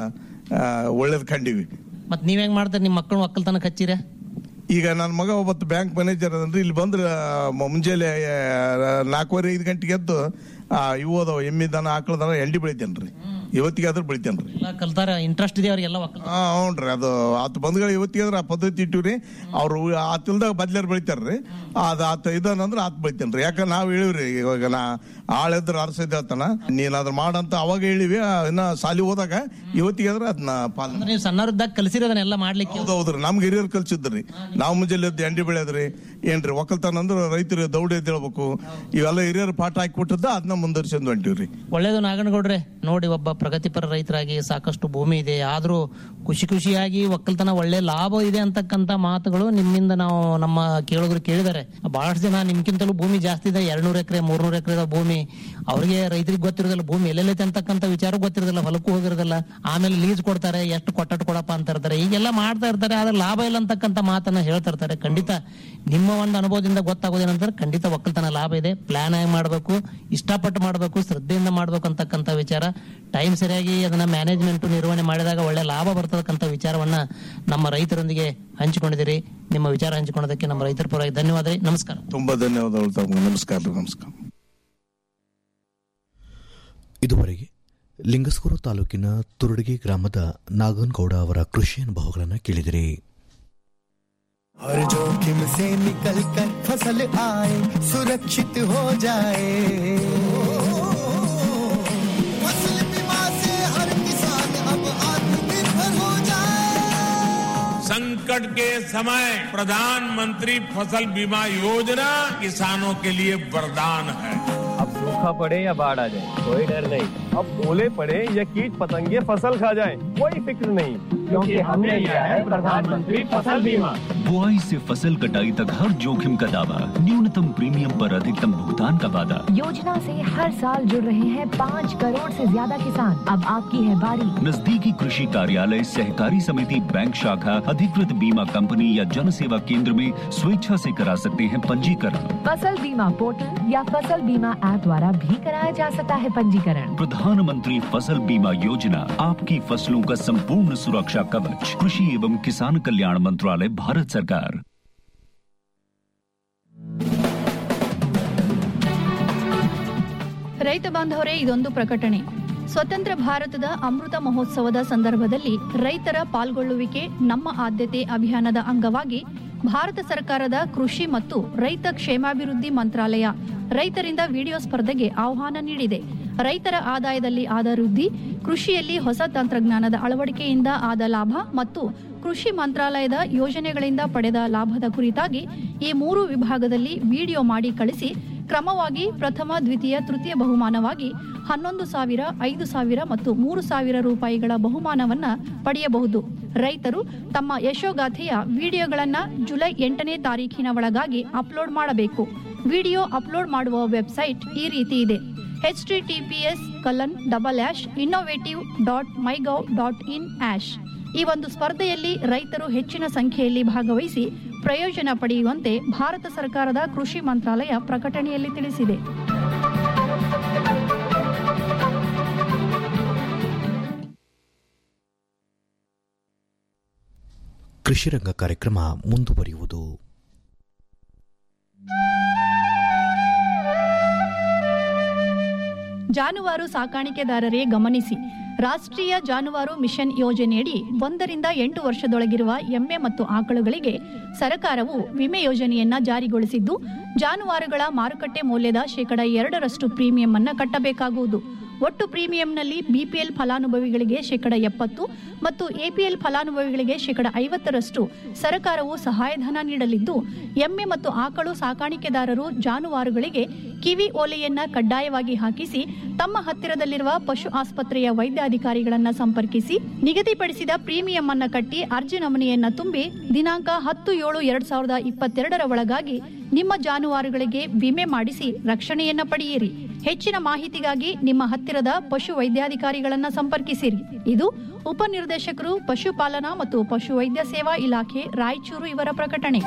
ಆ, ಒಳ್ಳೇದ್ ಕಂಡಿವಿ ಮತ್ ನೀವ್ ಹೆಂಗ್ ಮಾಡ್ತೀರಿ ನಿಮ್ಮ ಮಕ್ಕಳು ಒಕ್ಕಲ್ತನ ಹಚ್ಚಿರ ಈಗ ನನ್ನ ಮಗ ಒಬ್ಬತ್ತು ಬ್ಯಾಂಕ್ ಮ್ಯಾನೇಜರ್ ಅದನ್ರಿ ಇಲ್ಲಿ ಬಂದ್ರೆ ಮ- ಮುಂಜಾನೆ ಆ, ನಾಲ್ಕೂವರೆ ಐದು ಗಂಟೆಗೆ ಎದ್ದು ಆ, ಇವು ಅದಾವ ಎಮ್ಮಿ ದನ ಆಕಳ ದನ ಎಂಡಿ ಬೆಳಿತೇನ್ರಿ ಇವತ್ತಿಗೆ ಆದ್ರೂ ಬೆಳಿತೇನ್ರಿ ಎಲ್ಲ ಕಲ್ತಾರ ಇಂಟ್ರೆಸ್ಟ್ ಇದೆ ಅವ್ರಿಗೆಲ್ಲ ಒಕ್ಕಲ್ ಹಾ ಹ್ಞೂನ್ರಿ ಅದು ಆತ ಬಂದ್ಗಳು ಇವತ್ತಿಗೆ ಅದ್ರ ಆ ಪದ್ಧತಿ ಇಟ್ಟಿವ್ರಿ ಅವ್ರು ಆತಿಲ್ದಾಗ ಬದ್ಲಾರ್ ಬೆಳಿತಾರ್ರಿ ಅದ ಆತ ಇದಾನಂದ್ರ ಆತ್ ಬೆಳಿತೇನ್ರಿ ಯಾಕಂದ್ರೆ ನಾವ್ ಹೇಳಿವ್ರಿ ಇವಾಗ ನಾ ಆಳಿದ್ರ ಅರ್ಸೈದ್ ಹೇಳ್ತಾನ ನೀನ್ ಅದ್ರ ಮಾಡಂತ ಅವಾಗ ಹೇಳಿವಿ ಆ, ಇನ್ನ ಸಾಲಿ ಹೋದಾಗ ಇವತ್ತಿಗೆ ಅದ್ರ ಅದನ್ನ ಪಾಲನೆ ಅಂದ್ರೆ ನೀವು ಸಣ್ಣವ್ರದ್ದಾಗ ಕಲಿಸಿರಿ ಅದನ್ನೆಲ್ಲ ಮಾಡ್ಲಿಕ್ಕೆ ಹೌದು ಹೌದ್ರಿ ನಮ್ಗೆ ಹಿರಿಯರ್ ಕಲ್ಸಿದ್ರಿ ನಾವು ಮುಂಜಾನೆ ಎದ್ದು ಎಂಡಿ ಬೆಳೆದ್ರಿ ಏನ್ರಿ ಒಕ್ಕಲ್ತನ ಅಂದ್ರೆ ರೈತರು ದೌಡೆ ಎದ್ದೇಳ್ಬೇಕು ಇವೆಲ್ಲ ಹಿರಿಯರು ಪಾಠ ಹಾಕಿಕೊಟ್ಟದ್ದ ಅದನ್ನ ಮುಂದುವರ್ಸ್ಕೊಂಡು ಹೊಂಟಿವ್ರಿ ಒಳ್ಳೇದು ನಾಗನಗೌಡ್ರೆ ನೋಡಿ ಒಬ್ಬ ಪ್ರಗತಿಪರ ರೈತರಾಗಿ ಸಾಕಷ್ಟು ಭೂಮಿ ಇದೆ ಆದ್ರೂ ಖುಷಿ ಖುಷಿಯಾಗಿ ಒಕ್ಕಲ್ತನ ಒಳ್ಳೆ ಲಾಭ ಇದೆ ಅಂತಕ್ಕಂತ ಮಾತುಗಳು ನಿಮ್ಮಿಂದ ನಾವು ನಮ್ಮ ಕೇಳೋದ್ರು ಕೇಳಿದಾರೆ ಬಹಳಷ್ಟು ಜನ ನಿಮ್ಗಿಂತಲೂ ಭೂಮಿ ಜಾಸ್ತಿ ಇದೆ ಎರಡ್ನೂರು ಎಕರೆ ಮೂರ್ನೂರು ಎಕರೆ ಭೂಮಿ ಅವ್ರಿಗೆ ರೈತರಿಗೆ ಗೊತ್ತಿರೋದಿಲ್ಲ ಭೂಮಿ ಎಲ್ಲೆಲ್ಲೈತೆ ಅಂತಕ್ಕಂತ ವಿಚಾರ ಗೊತ್ತಿರೋದಿಲ್ಲ ಹೊಲಕ್ಕೂ ಹೋಗಿರೋದಿಲ್ಲ ಆಮೇಲೆ ಲೀಸ್ ಕೊಡ್ತಾರೆ ಎಷ್ಟು ಕೊಟ್ಟಟ್ ಕೊಡಪ್ಪ ಅಂತ ಇರ್ತಾರೆ ಈಗೆಲ್ಲ ಮಾಡ್ತಾ ಇರ್ತಾರೆ ಆದ್ರೆ ಲಾಭ ಇಲ್ಲ ಅಂತಕ್ಕಂತ ಮಾತನ್ನ ಹೇಳ್ತಾ ಇರ್ತಾರೆ ಖಂಡಿತ ನಿಮ್ಮ ಒಂದು ಅನುಭವದಿಂದ ಗೊತ್ತಾಗೋದೇನಂದ್ರೆ ಖಂಡಿತ ಒಕ್ಕಲ್ತನ ಲಾಭ ಇದೆ ಪ್ಲಾನ್ ಆಗಿ ಮಾಡಬೇಕು ಇಷ್ಟಪಟ್ಟು ಮಾಡಬೇಕು ಶ್ರದ್ಧೆಯಿಂದ ಮಾಡ್ಬೇಕು ಅಂತಕ್ಕಂಥ ವಿಚಾರ ಟೈಮ್ ಸರಿಯಾಗಿ ಅದನ್ನ ಮ್ಯಾನೇಜ್ಮೆಂಟ್ ನಿರ್ವಹಣೆ ಮಾಡಿದಾಗ ಒಳ್ಳೆ ಲಾಭ ಬರ್ತಕ್ಕಂಥ ವಿಚಾರವನ್ನ ನಮ್ಮ ರೈತರೊಂದಿಗೆ ಹಂಚಿಕೊಂಡಿದ್ದೀರಿ ನಿಮ್ಮ ವಿಚಾರ ಹಂಚಿಕೊಳ್ಳೋದಕ್ಕೆ ನಮ್ಮ ರೈತರ ಪರವಾಗಿ ಧನ್ಯವಾದ ರೀ ನಮಸ್ಕಾರ ತುಂಬಾ ಧನ್ಯವಾದಗಳು ತಮ್ಗೆ ನಮಸ್ಕಾರ ರೀ ನಮಸ್ಕಾರ ಇದುವರೆಗೆ ಲಿಂಗಸ್ಕೂರು ತಾಲೂಕಿನ ತುರುಡಿಗೆ ಗ್ರಾಮದ ನಾಗನಗೌಡ ಅವರ ಕೃಷಿ ಅನುಭವಗಳನ್ನು ಕೇಳಿದಿರಿ हर जोखिम से निकल कर फसल आए सुरक्षित हो जाए फसल बीमा से हर किसान अब आत्मनिर्भर हो जाए संकट के समय प्रधानमंत्री फसल बीमा योजना किसानों के लिए वरदान है अब सूखा पड़े या बाढ़ आ जाए कोई डर नहीं अब ओले पड़े या कीट पतंगे फसल खा जाए कोई फिक्र नहीं क्योंकि हमने लिया है प्रधानमंत्री फसल बीमा बुआई से फसल कटाई तक हर जोखिम का दावा न्यूनतम प्रीमियम पर अधिकतम भुगतान का वादा योजना से हर साल जुड़ रहे हैं पाँच करोड़ से ज्यादा किसान अब आपकी है बारी नजदीकी कृषि कार्यालय सहकारी समिति बैंक शाखा अधिकृत बीमा कंपनी या जन सेवा केंद्र में स्वेच्छा से करा सकते हैं पंजीकरण फसल बीमा पोर्टल या फसल बीमा ऐप द्वारा भी कराया जा सकता है पंजीकरण प्रधानमंत्री फसल बीमा योजना आपकी फसलों का संपूर्ण सुरक्षा कवच कृषि एवं किसान कल्याण मंत्रालय भारत सरकार ರೈತ ಬಾಂಧವರೇ ಇದೊಂದು ಪ್ರಕಟಣೆ ಸ್ವತಂತ್ರ ಭಾರತದ ಅಮೃತ ಮಹೋತ್ಸವದ ಸಂದರ್ಭದಲ್ಲಿ ರೈತರ ಪಾಲ್ಗೊಳ್ಳುವಿಕೆ ನಮ್ಮ ಆದ್ಯತೆ ಅಭಿಯಾನದ ಅಂಗವಾಗಿ ಭಾರತ ಸರ್ಕಾರದ ಕೃಷಿ ಮತ್ತು ರೈತ ಕ್ಷೇಮಾಭಿವೃದ್ಧಿ ಮಂತ್ರಾಲಯ ರೈತರಿಂದ ವಿಡಿಯೋ ಸ್ಪರ್ಧೆಗೆ ಆಹ್ವಾನ ನೀಡಿದೆ ರೈತರ ಆದಾಯದಲ್ಲಿ ಆದ ವೃದ್ಧಿ ಕೃಷಿಯಲ್ಲಿ ಹೊಸ ತಂತ್ರಜ್ಞಾನದ ಅಳವಡಿಕೆಯಿಂದ ಆದ ಲಾಭ ಮತ್ತು ಕೃಷಿ ಮಂತ್ರಾಲಯದ ಯೋಜನೆಗಳಿಂದ ಪಡೆದ ಲಾಭದ ಕುರಿತಾಗಿ ಈ ಮೂರು ವಿಭಾಗದಲ್ಲಿ ವಿಡಿಯೋ ಮಾಡಿ ಕಳಿಸಿ ಕ್ರಮವಾಗಿ ಪ್ರಥಮ ದ್ವಿತೀಯ ತೃತೀಯ ಬಹುಮಾನವಾಗಿ ಹನ್ನೊಂದು ಸಾವಿರ ಐದು ಸಾವಿರ ಮತ್ತು ಮೂರು ಸಾವಿರ ರೂಪಾಯಿಗಳ ಬಹುಮಾನವನ್ನ ಪಡೆಯಬಹುದು ರೈತರು ತಮ್ಮ ಯಶೋಗಾಥೆಯ ವಿಡಿಯೋಗಳನ್ನ ಜುಲೈ ಎಂಟನೇ ತಾರೀಖಿನ ಒಳಗಾಗಿ ಅಪ್ಲೋಡ್ ಮಾಡಬೇಕು ವಿಡಿಯೋ ಅಪ್ಲೋಡ್ ಮಾಡುವ ವೆಬ್ಸೈಟ್ ಈ ರೀತಿ ಇದೆ H T TPS Kalan double ಆಶ್ innovative dot MyGov dot in ಆಶ್ ಈ ಒಂದು ಸ್ಪರ್ಧೆಯಲ್ಲಿ ರೈತರು ಹೆಚ್ಚಿನ ಸಂಖ್ಯೆಯಲ್ಲಿ ಭಾಗವಹಿಸಿ ಪ್ರಯೋಜನ ಪಡೆಯುವಂತೆ ಭಾರತ ಸರ್ಕಾರದ ಕೃಷಿ ಮಂತ್ರಾಲಯ ಪ್ರಕಟಣೆಯಲ್ಲಿ ತಿಳಿಸಿದೆ ಕೃಷಿರಂಗ ಕಾರ್ಯಕ್ರಮ ಮುಂದುವರಿಯುವುದು ಜಾನುವಾರು ಸಾಕಾಣಿಕೆದಾರರೇ ಗಮನಿಸಿ ರಾಷ್ಟ್ರೀಯ ಜಾನುವಾರು ಮಿಷನ್ ಯೋಜನೆಯಡಿ ಒಂದರಿಂದ ಎಂಟು ವರ್ಷದೊಳಗಿರುವ ಎಮ್ಮೆ ಮತ್ತು ಆಕಳುಗಳಿಗೆ ಸರ್ಕಾರವು ವಿಮೆ ಯೋಜನೆಯನ್ನ ಜಾರಿಗೊಳಿಸಿದ್ದು ಜಾನುವಾರುಗಳ ಮಾರುಕಟ್ಟೆ ಮೌಲ್ಯದ ಶೇಕಡ ಎರಡರಷ್ಟು ಪ್ರೀಮಿಯಂ ಅನ್ನ ಕಟ್ಟಬೇಕಾಗುವುದು ಒಟ್ಟು ಪ್ರೀಮಿಯಂನಲ್ಲಿ ಬಿಪಿಎಲ್ ಫಲಾನುಭವಿಗಳಿಗೆ ಶೇಕಡ ಎಪ್ಪತ್ತು ಮತ್ತು ಎಪಿಎಲ್ ಫಲಾನುಭವಿಗಳಿಗೆ ಶೇಕಡ ಐವತ್ತರಷ್ಟು ಸರ್ಕಾರವು ಸಹಾಯಧನ ನೀಡಲಿದ್ದು ಎಮ್ಮೆ ಮತ್ತು ಆಕಳು ಸಾಕಾಣಿಕೆದಾರರು ಜಾನುವಾರುಗಳಿಗೆ ಕಿವಿ ಓಲೆಯನ್ನ ಕಡ್ಡಾಯವಾಗಿ ಹಾಕಿಸಿ ತಮ್ಮ ಹತ್ತಿರದಲ್ಲಿರುವ ಪಶು ಆಸ್ಪತ್ರೆಯ ವೈದ್ಯಾಧಿಕಾರಿಗಳನ್ನ ಸಂಪರ್ಕಿಸಿ ನಿಗದಿಪಡಿಸಿದ ಪ್ರೀಮಿಯಂ ಅನ್ನ ಕಟ್ಟಿ ಅರ್ಜಿ ನಮೂನೆಯನ್ನ ತುಂಬಿ ದಿನಾಂಕ ಹತ್ತು ಏಳು ಎರಡ್ ಸಾವಿರದ ಇಪ್ಪತ್ತೆರಡರ ಒಳಗಾಗಿ ನಿಮ್ಮ ಜಾನುವಾರುಗಳಿಗೆ ವಿಮೆ ಮಾಡಿಸಿ ರಕ್ಷಣೆಯನ್ನ ಪಡೆಯಿರಿ ಹೆಚ್ಚಿನ ಮಾಹಿತಿಗಾಗಿ ನಿಮ್ಮ ಹತ್ತಿರದ ಪಶು ವೈದ್ಯಾಧಿಕಾರಿಗಳನ್ನ ಸಂಪರ್ಕಿಸಿರಿ ಇದು ಉಪನಿರ್ದೇಶಕರು ಪಶುಪಾಲನಾ ಮತ್ತು ಪಶುವೈದ್ಯ ಸೇವಾ ಇಲಾಖೆ ರಾಯಚೂರು ಇವರ ಪ್ರಕಟಣೆ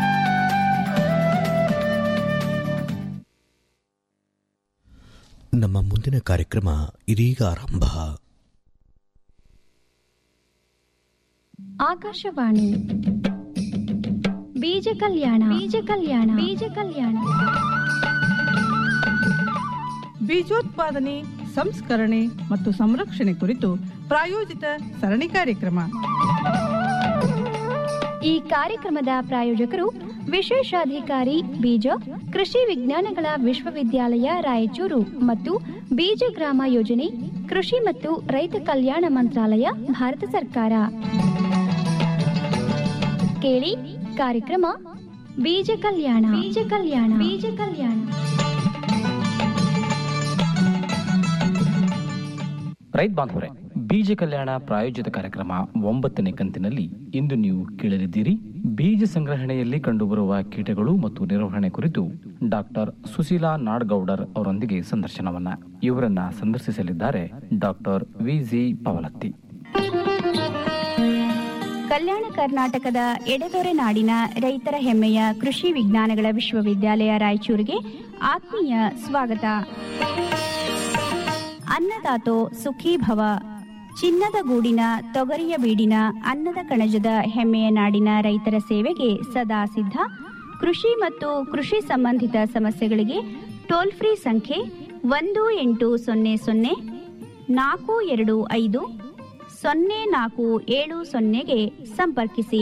ನಮ್ಮ ಮುಂದಿನ ಕಾರ್ಯಕ್ರಮ ಇದೀಗ ಆರಂಭ ಆಕಾಶವಾಣಿ ಬೀಜ ಕಲ್ಯಾಣ ಬೀಜ ಕಲ್ಯಾಣ ಬೀಜ ಕಲ್ಯಾಣ ಬೀಜೋತ್ಪಾದನೆ ಸಂಸ್ಕರಣೆ ಮತ್ತು ಸಂರಕ್ಷಣೆ ಕುರಿತು ಪ್ರಾಯೋಜಿತ ಸರಣಿ ಕಾರ್ಯಕ್ರಮ ಈ ಕಾರ್ಯಕ್ರಮದ ಪ್ರಾಯೋಜಕರು ವಿಶೇಷಾಧಿಕಾರಿ ಬೀಜ ಕೃಷಿ ವಿಜ್ಞಾನಗಳ ವಿಶ್ವವಿದ್ಯಾಲಯ ರಾಯಚೂರು ಮತ್ತು ಬೀಜ ಗ್ರಾಮ ಯೋಜನೆ ಕೃಷಿ ಮತ್ತು ರೈತ ಕಲ್ಯಾಣ ಮಂತ್ರಾಲಯ ಭಾರತ ಸರ್ಕಾರ ಕೇಳಿ ಕಾರ್ಯಕ್ರಮ ಬೀಜ ಕಲ್ಯಾಣ ಬೀಜ ಕಲ್ಯಾಣ ಬೀಜ ಕಲ್ಯಾಣ ರೈತ ಬಾಂಧವರೇ ಬೀಜ ಕಲ್ಯಾಣ ಪ್ರಾಯೋಜಿತ ಕಾರ್ಯಕ್ರಮ ಒಂಬತ್ತನೇ ಕಂತಿನಲ್ಲಿ ಇಂದು ನೀವು ಕೇಳಲಿದ್ದೀರಿ ಬೀಜ ಸಂಗ್ರಹಣೆಯಲ್ಲಿ ಕಂಡುಬರುವ ಕೀಟಗಳು ಮತ್ತು ನಿರ್ವಹಣೆ ಕುರಿತು ಡಾಕ್ಟರ್ ಸುಶೀಲಾ ನಾಡ್ಗೌಡರ್ ಅವರೊಂದಿಗೆ ಸಂದರ್ಶನವನ್ನ ಇವರನ್ನ ಸಂದರ್ಶಿಸಲಿದ್ದಾರೆ ಡಾಕ್ಟರ್ ವಿಜಿ ಪವಲತ್ತಿ ಕಲ್ಯಾಣ ಕರ್ನಾಟಕದ ಎಡೆದೊರೆ ನಾಡಿನ ರೈತರ ಹೆಮ್ಮೆಯ ಕೃಷಿ ವಿಜ್ಞಾನಗಳ ವಿಶ್ವವಿದ್ಯಾಲಯ ರಾಯಚೂರಿಗೆ ಆತ್ಮೀಯ ಸ್ವಾಗತ ಅನ್ನದಾತೋ ಸುಖೀ ಭವ ಚಿನ್ನದ ಗೂಡಿನ ತೊಗರಿಯ ಬೀಡಿನ ಅನ್ನದ ಕಣಜದ ಹೆಮ್ಮೆಯ ನಾಡಿನ ರೈತರ ಸೇವೆಗೆ ಸದಾ ಸಿದ್ಧ ಕೃಷಿ ಮತ್ತು ಕೃಷಿ ಸಂಬಂಧಿತ ಸಮಸ್ಯೆಗಳಿಗೆ ಟೋಲ್ ಫ್ರೀ ಸಂಖ್ಯೆ ಒಂದು ಎಂಟು ಸೊನ್ನೆ ಸೊನ್ನೆ ನಾಲ್ಕು ಎರಡು ಐದು ಸೊನ್ನೆ ನಾಲ್ಕು ಏಳು ಸೊನ್ನೆಗೆ ಸಂಪರ್ಕಿಸಿ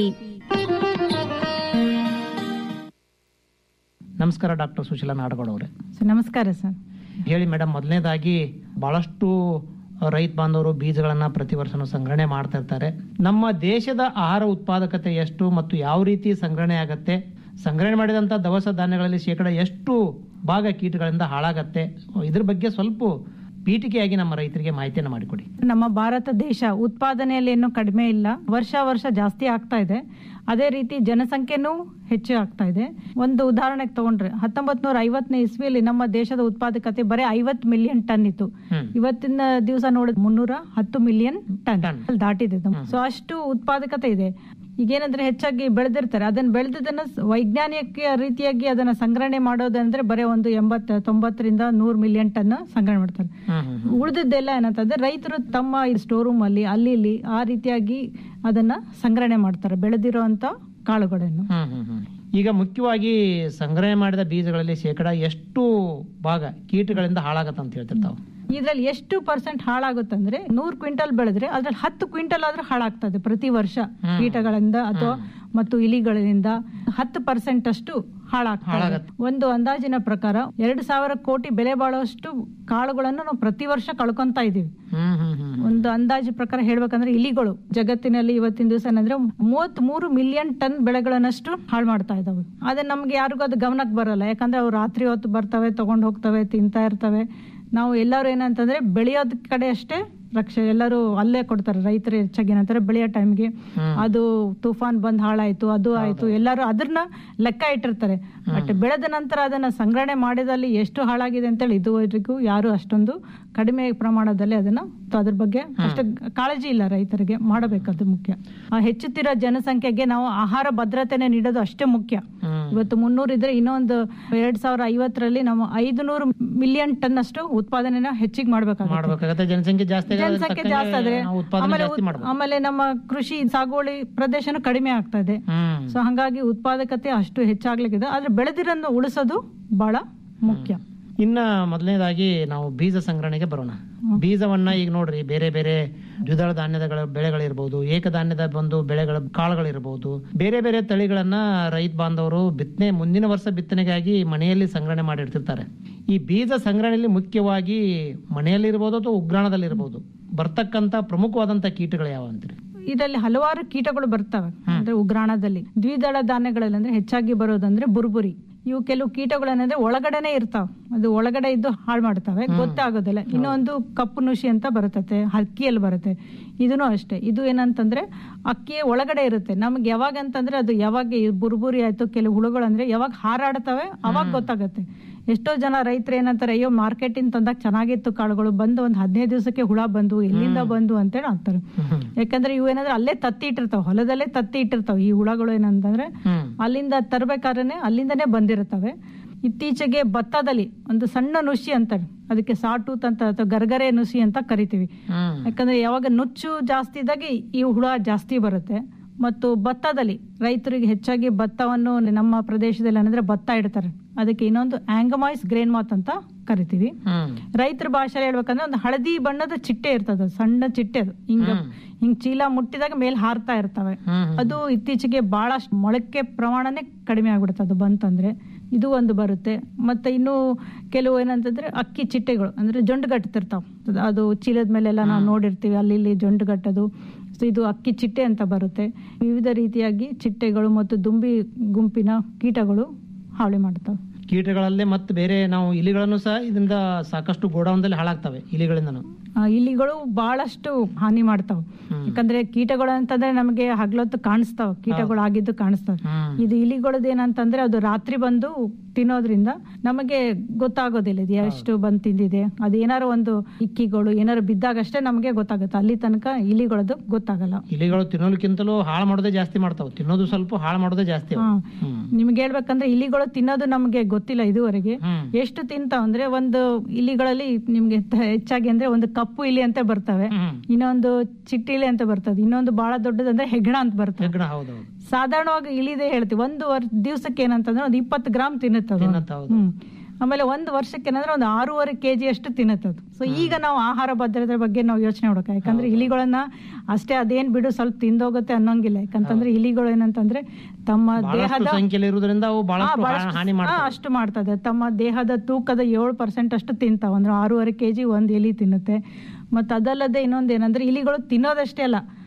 ನಮಸ್ಕಾರ ಡಾಕ್ಟರ್ ಸುಶೀಲಾ ನಾಡಗೌಡ ಅವರೇ ನಮಸ್ಕಾರ ಸರ್ ಹೇಳಿ ಮೇಡಮ್ ಮೊದಲನೇದಾಗಿ ಬಹಳಷ್ಟು ರೈತ ಬಾಂಧವರು ಬೀಜಗಳನ್ನ ಪ್ರತಿ ವರ್ಷನೂ ಸಂಗ್ರಹಣೆ ಮಾಡ್ತಾ ಇರ್ತಾರೆ ನಮ್ಮ ದೇಶದ ಆಹಾರ ಉತ್ಪಾದಕತೆ ಎಷ್ಟು ಮತ್ತು ಯಾವ ರೀತಿ ಸಂಗ್ರಹಣೆ ಆಗತ್ತೆ ಸಂಗ್ರಹಣೆ ಮಾಡಿದಂತ ದವಸ ಧಾನ್ಯಗಳಲ್ಲಿ ಶೇಕಡ ಎಷ್ಟು ಭಾಗ ಕೀಟಗಳಿಂದ ಹಾಳಾಗತ್ತೆ ಇದ್ರ ಬಗ್ಗೆ ಸ್ವಲ್ಪ ಪೀಠಿಕೆಯಾಗಿ ನಮ್ಮ ರೈತರಿಗೆ ಮಾಹಿತಿಯನ್ನು ಮಾಡಿಕೊಡಿ ನಮ್ಮ ಭಾರತ ದೇಶ ಉತ್ಪಾದನೆಯಲ್ಲಿ ಏನು ಕಡಿಮೆ ಇಲ್ಲ ವರ್ಷ ವರ್ಷ ಜಾಸ್ತಿ ಆಗ್ತಾ ಇದೆ ಅದೇ ರೀತಿ ಜನಸಂಖ್ಯೆನೂ ಹೆಚ್ಚು ಆಗ್ತಾ ಇದೆ ಒಂದು ಉದಾಹರಣೆಗೆ ತಗೊಂಡ್ರೆ ಹತ್ತೊಂಬತ್ ನೂರ ಐವತ್ತನೇ ಇಸ್ವಿಯಲ್ಲಿ ನಮ್ಮ ದೇಶದ ಉತ್ಪಾದಕತೆ ಬರೀ ಐವತ್ ಮಿಲಿಯನ್ ಟನ್ ಇತ್ತು ಇವತ್ತಿನ ದಿವಸ ನೋಡಿದ್ ಮುನ್ನೂರ ಹತ್ತು ಮಿಲಿಯನ್ ಟನ್ ದಾಟಿದೆ ಸೊ ಅಷ್ಟು ಉತ್ಪಾದಕತೆ ಇದೆ ಈಗೇನಂದ್ರೆ ಹೆಚ್ಚಾಗಿ ಬೆಳೆದಿರ್ತಾರೆ ಅದನ್ನ ಬೆಳೆದದನ್ನ ಸ- ವೈಜ್ಞಾನಿಕ ರೀತಿಯಾಗಿ ಅದನ್ನ ಸಂಗ್ರಹಣೆ ಮಾಡೋದಂದ್ರೆ ಬರೀ ಒಂದು ಎಂಬತ್ತ ತೊಂಬತ್ತರಿಂದ ನೂರ್ ಮಿಲಿಯನ್ ಟನ್ ಸಂಗ್ರಹಣೆ ಮಾಡ್ತಾರೆ ಉಳಿದದ್ದೆಲ್ಲ ಏನಂತಂದ್ರೆ ರೈತರು ತಮ್ಮ ಸ್ಟೋರ್ ರೂಮ್ ಅಲ್ಲಿ ಅಲ್ಲಿ ಇಲ್ಲಿ ಆ ರೀತಿಯಾಗಿ ಅದನ್ನ ಸಂಗ್ರಹಣೆ ಮಾಡ್ತಾರೆ ಬೆಳೆದಿರುವಂತ ಕಾಳುಗಳನ್ನು ಹ್ಮ್ ಹ್ಮ್ ಹ್ಮ್. ಈಗ ಮುಖ್ಯವಾಗಿ ಸಂಗ್ರಹಣೆ ಮಾಡಿದ ಬೀಜಗಳಲ್ಲಿ ಶೇಕಡ ಎಷ್ಟು ಭಾಗ ಕೀಟಗಳಿಂದ ಹಾಳಾಗತ್ತ ಅಂತ ಹೇಳ್ತಿರ್ತಾವ ಇದ್ರಲ್ಲಿ ಎಷ್ಟು ಪರ್ಸೆಂಟ್ ಹಾಳಾಗುತ್ತಂದ್ರೆ ನೂರ್ ಕ್ವಿಂಟಲ್ ಬೆಳೆದ್ರೆ ಅದ್ರಲ್ಲಿ ಹತ್ತು ಕ್ವಿಂಟಲ್ ಆದ್ರೂ ಹಾಳಾಗ್ತದೆ ಪ್ರತಿ ವರ್ಷ ಕೀಟಗಳಿಂದ ಅಥವಾ ಮತ್ತು ಇಲಿಗಳಿಂದ ಹತ್ತು ಪರ್ಸೆಂಟ್ ಅಷ್ಟು ಹಾಳಾಗ್ತದೆ ಒಂದು ಅಂದಾಜಿನ ಪ್ರಕಾರ ಎರಡು ಸಾವಿರ ಕೋಟಿ ಬೆಲೆ ಬಾಳುವಷ್ಟು ಕಾಳುಗಳನ್ನು ನಾವು ಪ್ರತಿ ವರ್ಷ ಕಳ್ಕೊಂತಾ ಇದೀವಿ ಒಂದು ಅಂದಾಜು ಪ್ರಕಾರ ಹೇಳ್ಬೇಕಂದ್ರೆ ಇಲಿಗಳು ಜಗತ್ತಿನಲ್ಲಿ ಇವತ್ತಿನ ದಿವಸ ಏನಂದ್ರೆ ಮೂವತ್ತ್ ಮೂರು ಮಿಲಿಯನ್ ಟನ್ ಬೆಳೆಗಳನ್ನಷ್ಟು ಹಾಳು ಮಾಡ್ತಾ ಇದಾವೆ ಅದೇ ನಮ್ಗೆ ಯಾರಿಗೂ ಅದು ಗಮನಕ್ಕೆ ಬರಲ್ಲ ಯಾಕಂದ್ರೆ ಅವು ರಾತ್ರಿ ಹೊತ್ತು ಬರ್ತವೆ ತಗೊಂಡ್ ಹೋಗ್ತವೆ ತಿಂತಾ ಇರ್ತವೆ ನಾವು ಎಲ್ಲರೂ ಏನಂತಂದ್ರೆ ಬೆಳೆಯೋದ್ ಕಡೆ ಅಷ್ಟೇ ರಕ್ಷೆ ಎಲ್ಲರೂ ಅಲ್ಲೇ ಕೊಡ್ತಾರೆ ರೈತರು ಹೆಚ್ಚಾಗಿ ಏನಂತಾರೆ ಬೆಳೆಯೋ ಟೈಮ್ಗೆ ಅದು ತುಫಾನ್ ಬಂದ್ ಹಾಳಾಯ್ತು ಅದು ಆಯ್ತು ಎಲ್ಲರೂ ಅದನ್ನ ಲೆಕ್ಕ ಇಟ್ಟಿರ್ತಾರೆ ಬಟ್ ಬೆಳೆದ ನಂತರ ಅದನ್ನ ಸಂಗ್ರಹಣೆ ಮಾಡಿದಲ್ಲಿ ಎಷ್ಟು ಹಾಳಾಗಿದೆ ಅಂತೇಳಿ ಇದುವರೆಗೂ ಯಾರು ಅಷ್ಟೊಂದು ಕಡಿಮೆ ಪ್ರಮಾಣದಲ್ಲಿ ಅದನ್ನ ತ- ಅದ್ರ ಬಗ್ಗೆ ಅಷ್ಟು ಕಾಳಜಿ ಇಲ್ಲ ರೈತರಿಗೆ ಮಾಡಬೇಕದು ಮುಖ್ಯ ಆ ಹೆಚ್ಚುತ್ತಿರೋ ಜನಸಂಖ್ಯೆಗೆ ನಾವು ಆಹಾರ ಭದ್ರತೆನೆ ನೀಡೋದು ಅಷ್ಟೇ ಮುಖ್ಯ ಇವತ್ತು ಮುನ್ನೂರು ಇದ್ರೆ ಇನ್ನೊಂದು ಎರಡ್ ಸಾವಿರ ಐವತ್ತರಲ್ಲಿ ನಾವು ಐದು ನೂರು ಮಿಲಿಯನ್ ಟನ್ ಅಷ್ಟು ಉತ್ಪಾದನೆನ ಹೆಚ್ಚಿಗೆ ಮಾಡ್ಬೇಕಾಗುತ್ತೆ ಮಾಡ್ಬೇಕಾಗತ್ತೆ ಜನಸಂಖ್ಯೆ ಜಾಸ್ತಿ ಆಗೋದ್ರ ಜನಸಂಖ್ಯೆ ತಕ್ಕಂಗೆ ಜಾಸ್ತಿ ಆದ್ರೆ ನಾವು ಉತ್ಪಾದನೆ ಆಮೇಲೆ ಜಾಸ್ತಿ ಉತ್- ಮಾಡ್ಬೇಕು ಆಮೇಲೆ ನಮ್ಮ ಕೃಷಿ ಸಾಗುವಳಿ ಪ್ರದೇಶನೂ ಕಡಿಮೆ ಆಗ್ತಾ ಇದೆ ಸೊ ಹಂಗಾಗಿ ಉತ್ಪಾದಕತೆ ಅಷ್ಟು ಹೆಚ್ಚಾಗ್ಲಿಕ್ಕಿದೆ ಆದ್ರೆ ಬೆಳೆದಿರೋದನ್ನ ಉಳಿಸೋದು ಬಹಳ ಮುಖ್ಯ ಇನ್ನ ಮೊದಲನೇದಾಗಿ ನಾವು ಬೀಜ ಸಂಗ್ರಹಣೆಗೆ ಬರೋಣ ಬೀಜವನ್ನ ಈಗ ನೋಡ್ರಿ ಬೇರೆ ಬೇರೆ ದ್ವಿದಳ ಧಾನ್ಯದ ಬೆಳೆಗಳಿರ್ಬೋದು ಏಕಧಾನ್ಯದ ಒಂದು ಬೆಳೆಗಳ ಕಾಳುಗಳಿರ್ಬೋದು ಬೇರೆ ಬೇರೆ ತಳಿಗಳನ್ನ ರೈತ ಬಾಂಧವರು ಬಿತ್ತನೆ ಮುಂದಿನ ವರ್ಷ ಬಿತ್ತನೆಗಾಗಿ ಮನೆಯಲ್ಲಿ ಸಂಗ್ರಹಣೆ ಮಾಡಿರ್ತಿರ್ತಾರೆ ಈ ಬೀಜ ಸಂಗ್ರಹಣೆಯಲ್ಲಿ ಮುಖ್ಯವಾಗಿ ಮನೆಯಲ್ಲಿರ್ಬೋದು ಅಥವಾ ಉಗ್ರಾಣದಲ್ಲಿರ್ಬೋದು ಬರ್ತಕ್ಕಂತ ಪ್ರಮುಖವಾದಂತ ಕೀಟಗಳು ಯಾವ ಅಂತೀರಿ ಇದರಲ್ಲಿ ಹಲವಾರು ಕೀಟಗಳು ಬರ್ತವೆ ಅಂದ್ರೆ ಉಗ್ರಾಣದಲ್ಲಿ ದ್ವಿದಳ ಧಾನ್ಯಗಳಲ್ಲಿ ಅಂದ್ರೆ ಹೆಚ್ಚಾಗಿ ಬರೋದಂದ್ರೆ ಬುರ್ಬುರಿ ಇವು ಕೆಲವು ಕೀಟಗಳು ಏನಂದ್ರೆ ಒಳಗಡೆನೆ ಇರ್ತಾವ ಅದು ಒಳಗಡೆ ಇದ್ದು ಹಾಳು ಮಾಡ್ತವೆ ಗೊತ್ತಾಗೋದಿಲ್ಲ ಇನ್ನೊಂದು ಕಪ್ಪು ನುಷಿ ಅಂತ ಬರುತ್ತತೆ ಹಕ್ಕಿಯಲ್ಲಿ ಬರುತ್ತೆ ಇದನ್ನು ಅಷ್ಟೇ ಇದು ಏನಂತಂದ್ರೆ ಅಕ್ಕಿಯ ಒಳಗಡೆ ಇರುತ್ತೆ ನಮ್ಗೆ ಯಾವಾಗ ಅಂತಂದ್ರೆ ಅದು ಯಾವಾಗ ಈ ಬುರ್ಬುರಿ ಆಯ್ತು ಕೆಲವು ಹುಳುಗಳು ಅಂದ್ರೆ ಯಾವಾಗ ಹಾರಾಡ್ತವೆ ಅವಾಗ ಗೊತ್ತಾಗತ್ತೆ ಎಷ್ಟೋ ಜನ ರೈತರು ಏನಂತಾರೆ ಅಯ್ಯೋ ಮಾರ್ಕೆಟಿಂದ ತಂದಾಗ ಚೆನ್ನಾಗಿತ್ತು ಕಾಳುಗಳು ಬಂದು ಒಂದ್ ಹದಿನೈದು ದಿವಸಕ್ಕೆ ಹುಳ ಬಂದು ಎಲ್ಲಿಂದ ಬಂದು ಅಂತೇಳಿ ಅಂತಾರೆ ಯಾಕಂದ್ರೆ ಇವು ಏನಂದ್ರೆ ಅಲ್ಲೇ ತತ್ತಿ ಇಟ್ಟಿರ್ತಾವ ಹೊಲದಲ್ಲೇ ತತ್ತಿ ಇಟ್ಟಿರ್ತಾವ ಈ ಹುಳಗಳು ಏನಂತಂದ್ರೆ ಅಲ್ಲಿಂದ ತರ್ಬೇಕಾದ್ರೆ ಅಲ್ಲಿಂದನೇ ಬಂದಿರ್ತವೆ ಇತ್ತೀಚೆಗೆ ಭತ್ತದಲ್ಲಿ ಒಂದು ಸಣ್ಣ ನುಷಿ ಅಂತಾರೆ ಅದಕ್ಕೆ ಸಾಟೂತ್ ಅಂತ ಅಥವಾ ಗರ್ಗರೆ ನುಸಿ ಅಂತ ಕರಿತೀವಿ ಯಾಕಂದ್ರೆ ಯಾವಾಗ ನುಚ್ಚು ಜಾಸ್ತಿ ಇದ್ದಾಗ ಈ ಹುಳ ಜಾಸ್ತಿ ಬರುತ್ತೆ ಮತ್ತು ಭತ್ತದಲ್ಲಿ ರೈತರಿಗೆ ಹೆಚ್ಚಾಗಿ ಭತ್ತವನ್ನು ನಮ್ಮ ಪ್ರದೇಶದಲ್ಲಿ ಅಂದ್ರೆ ಭತ್ತ ಇಡ್ತಾರೆ ಅದಕ್ಕೆ ಇನ್ನೊಂದು ಆಂಗಮಾಯ್ಸ್ ಗ್ರೇನ್ ಮಾತ್ ಅಂತ ಕರಿತೀವಿ ರೈತರ ಭಾಷೆಯಲ್ಲಿ ಹೇಳ್ಬೇಕಂದ್ರೆ ಒಂದು ಹಳದಿ ಬಣ್ಣದ ಚಿಟ್ಟೆ ಇರ್ತದೆ ಅದು, ಸಣ್ಣ ಚಿಟ್ಟೆ ಅದು ಹಿಂಗ ಹಿಂಗ್ ಚೀಲ ಮುಟ್ಟಿದಾಗ ಮೇಲ್ ಹಾರ್ತಾ ಇರ್ತವೆ ಅದು ಇತ್ತೀಚೆಗೆ ಬಹಳಷ್ಟು ಮೊಳಕೆ ಪ್ರಮಾಣನೇ ಕಡಿಮೆ ಆಗ್ಬಿಡುತ್ತೆ ಅದು ಬಂತಂದ್ರೆ ಇದು ಒಂದು ಬರುತ್ತೆ ಮತ್ತೆ ಇನ್ನು ಕೆಲವು ಏನಂತಂದ್ರೆ ಅಕ್ಕಿ ಚಿಟ್ಟೆಗಳು ಅಂದ್ರೆ ಜೊಂಡು ಗಟ್ಟತಿರ್ತಾವ ಅದು ಚೀಲದ ಮೇಲೆಲ್ಲ ನಾವು ನೋಡಿರ್ತೀವಿ ಅಲ್ಲಿ ಇಲ್ಲಿ ಜೊಂಡು ಗಟ್ಟದು ಸೊ ಇದು ಅಕ್ಕಿ ಚಿಟ್ಟೆ ಅಂತ ಬರುತ್ತೆ ವಿವಿಧ ರೀತಿಯಾಗಿ ಚಿಟ್ಟೆಗಳು ಮತ್ತು ದುಂಬಿ ಗುಂಪಿನ ಕೀಟಗಳು ಹಾವಳಿ ಮಾಡ್ತಾವೆ ಕೀಟಗಳಲ್ಲೇ ಮತ್ತೆ ಬೇರೆ ನಾವು ಇಲಿಗಳನ್ನು ಸಹ ಇದರಿಂದ ಸಾಕಷ್ಟು ಗೋಡೌನ್ದಲ್ಲಿ ಹಾಳಾಗ್ತವೆ ಇಲಿಗಳಿಂದನು ಆ, ಇಲಿಗಳು ಬಹಳಷ್ಟು ಹಾನಿ ಮಾಡ್ತಾವ ಯಾಕಂದ್ರೆ ಕೀಟಗಳು ಅಂತಂದ್ರೆ ನಮಗೆ ಹಗ್ಲೊತ್ತು ಕಾಣಿಸ್ತಾವ ಕೀಟಗಳು ಆಗಿದ್ದು ಕಾಣಿಸ್ತಾವ ಇದು ಇಲಿಗಳದ್ದು ಏನಂತಂದ್ರೆ ಅದು ರಾತ್ರಿ ಬಂದು ತಿನ್ನೋದ್ರಿಂದ ನಮಗೆ ಗೊತ್ತಾಗೋದಿಲ್ಲ ಇದು ಎಷ್ಟು ಬಂದ್ ತಿಂದಿದೆ ಅದು ಏನಾರು ಒಂದು ಇಕ್ಕಿಗಳು ಏನಾರು ಬಿದ್ದಾಗಷ್ಟೇ ನಮಗೆ ಗೊತ್ತಾಗುತ್ತೆ ಅಲ್ಲಿ ತನಕ ಇಲಿಗಳದ್ದು ಗೊತ್ತಾಗಲ್ಲ ಇಲಿಗಳು ತಿನ್ನೋದಕ್ಕಿಂತಲೂ ಹಾಳು ಮಾಡೋದೇ ಜಾಸ್ತಿ ಮಾಡ್ತಾವೆ ತಿನ್ನೋದು ಸ್ವಲ್ಪ ಹಾಳು ಮಾಡೋದೇ ಜಾಸ್ತಿ ಅವು. ಹಾ. ನಿಮ್ಗೆ ಹೇಳ್ಬೇಕಂದ್ರೆ ಇಲಿಗಳು ತಿನ್ನೋದು ನಮ್ಗೆ ಗೊತ್ತಿಲ್ಲ ಇದುವರೆಗೆ ಎಷ್ಟು ತಿಂತಾವ ಅಂದ್ರೆ ಒಂದು ಇಲಿಗಳಲ್ಲಿ ನಿಮ್ಗೆ ತ- ಹೆಚ್ಚಾಗಿ ಅಂದ್ರೆ ಒಂದು ಕಪ್ಪು ಇಲಿ ಅಂತ ಬರ್ತವೆ ಇನ್ನೊಂದು ಚಿಟ್ಟಿ ಇಲಿ ಅಂತ ಬರ್ತದೆ ಇನ್ನೊಂದು ಬಹಳ ದೊಡ್ಡದಂದ್ರೆ ಹೆಗ್ಗಣ ಅಂತ ಬರ್ತದೆ ಹೆಗ್ಗಣ ಹೌದೌದು ಸಾಧಾರಣವಾಗಿ ಇಳಿದೆ ಹೇಳ್ತೀವಿ ಒಂದು ವರ್ ದಿವಸಕ್ಕೆ ಏನಂತಂದ್ರೆ ಒಂದು ಇಪ್ಪತ್ತು ಗ್ರಾಮ್ ತಿನ್ನುತ್ತದು ತಿನ್ನುತ್ತೆ, ಹೌದು. ಹ್ಮ್ ಆಮೇಲೆ ಒಂದು ವರ್ಷಕ್ಕೆ ಏನಂದ್ರೆ ಒಂದು ಆರೂವರೆ ಕೆಜಿ ಅಷ್ಟು ತಿನ್ನುತ್ತದು ಸೊ ಈಗ ನಾವು ಆಹಾರ ಭದ್ರತೆ ಬಗ್ಗೆ ನಾವು ಯೋಚನೆ ಮಾಡ್ಬೇಕು ಯಾಕಂದ್ರೆ ಇಲಿಗಳನ್ನ ಅಷ್ಟೇ ಅದೇನ್ ಬಿಡು ಸ್ವಲ್ಪ ತಿಂದೋಗುತ್ತೆ ಅನ್ನೋಂಗಿಲ್ಲ ಯಾಕಂತಂದ್ರೆ ಇಲಿಗಳು ಏನಂತಂದ್ರೆ ತಮ್ಮ ಬಹಳಷ್ಟು ದೇಹದ ಸಂಖ್ಯೆಯಲ್ಲಿ ಇರುವುದರಿಂದ ಅವು ಹಾ, ಬಹಳಷ್ಟು ಬಹಳಷ್ಟು- ಹಾನಿ ಹಾ, ಮಾಡ್ತವೆ ಅಷ್ಟು ಮಾಡ್ತದೆ ತಮ್ಮ ದೇಹದ ತೂಕದ ಏಳು ಪರ್ಸೆಂಟ್ ಅಷ್ಟು ತಿಂತಾವ ಅಂದ್ರೆ ಆರೂವರೆ ಕೆಜಿ ಒಂದ್ ಎಲಿ ತಿನ್ನುತ್ತೆ ಮತ್ತೆ ಅದಲ್ಲದೆ ಇನ್ನೊಂದ್ ಏನಂದ್ರೆ ಇಲಿಗಳು ತಿನ್ನೋದಷ್ಟೇ ಅಲ್ಲ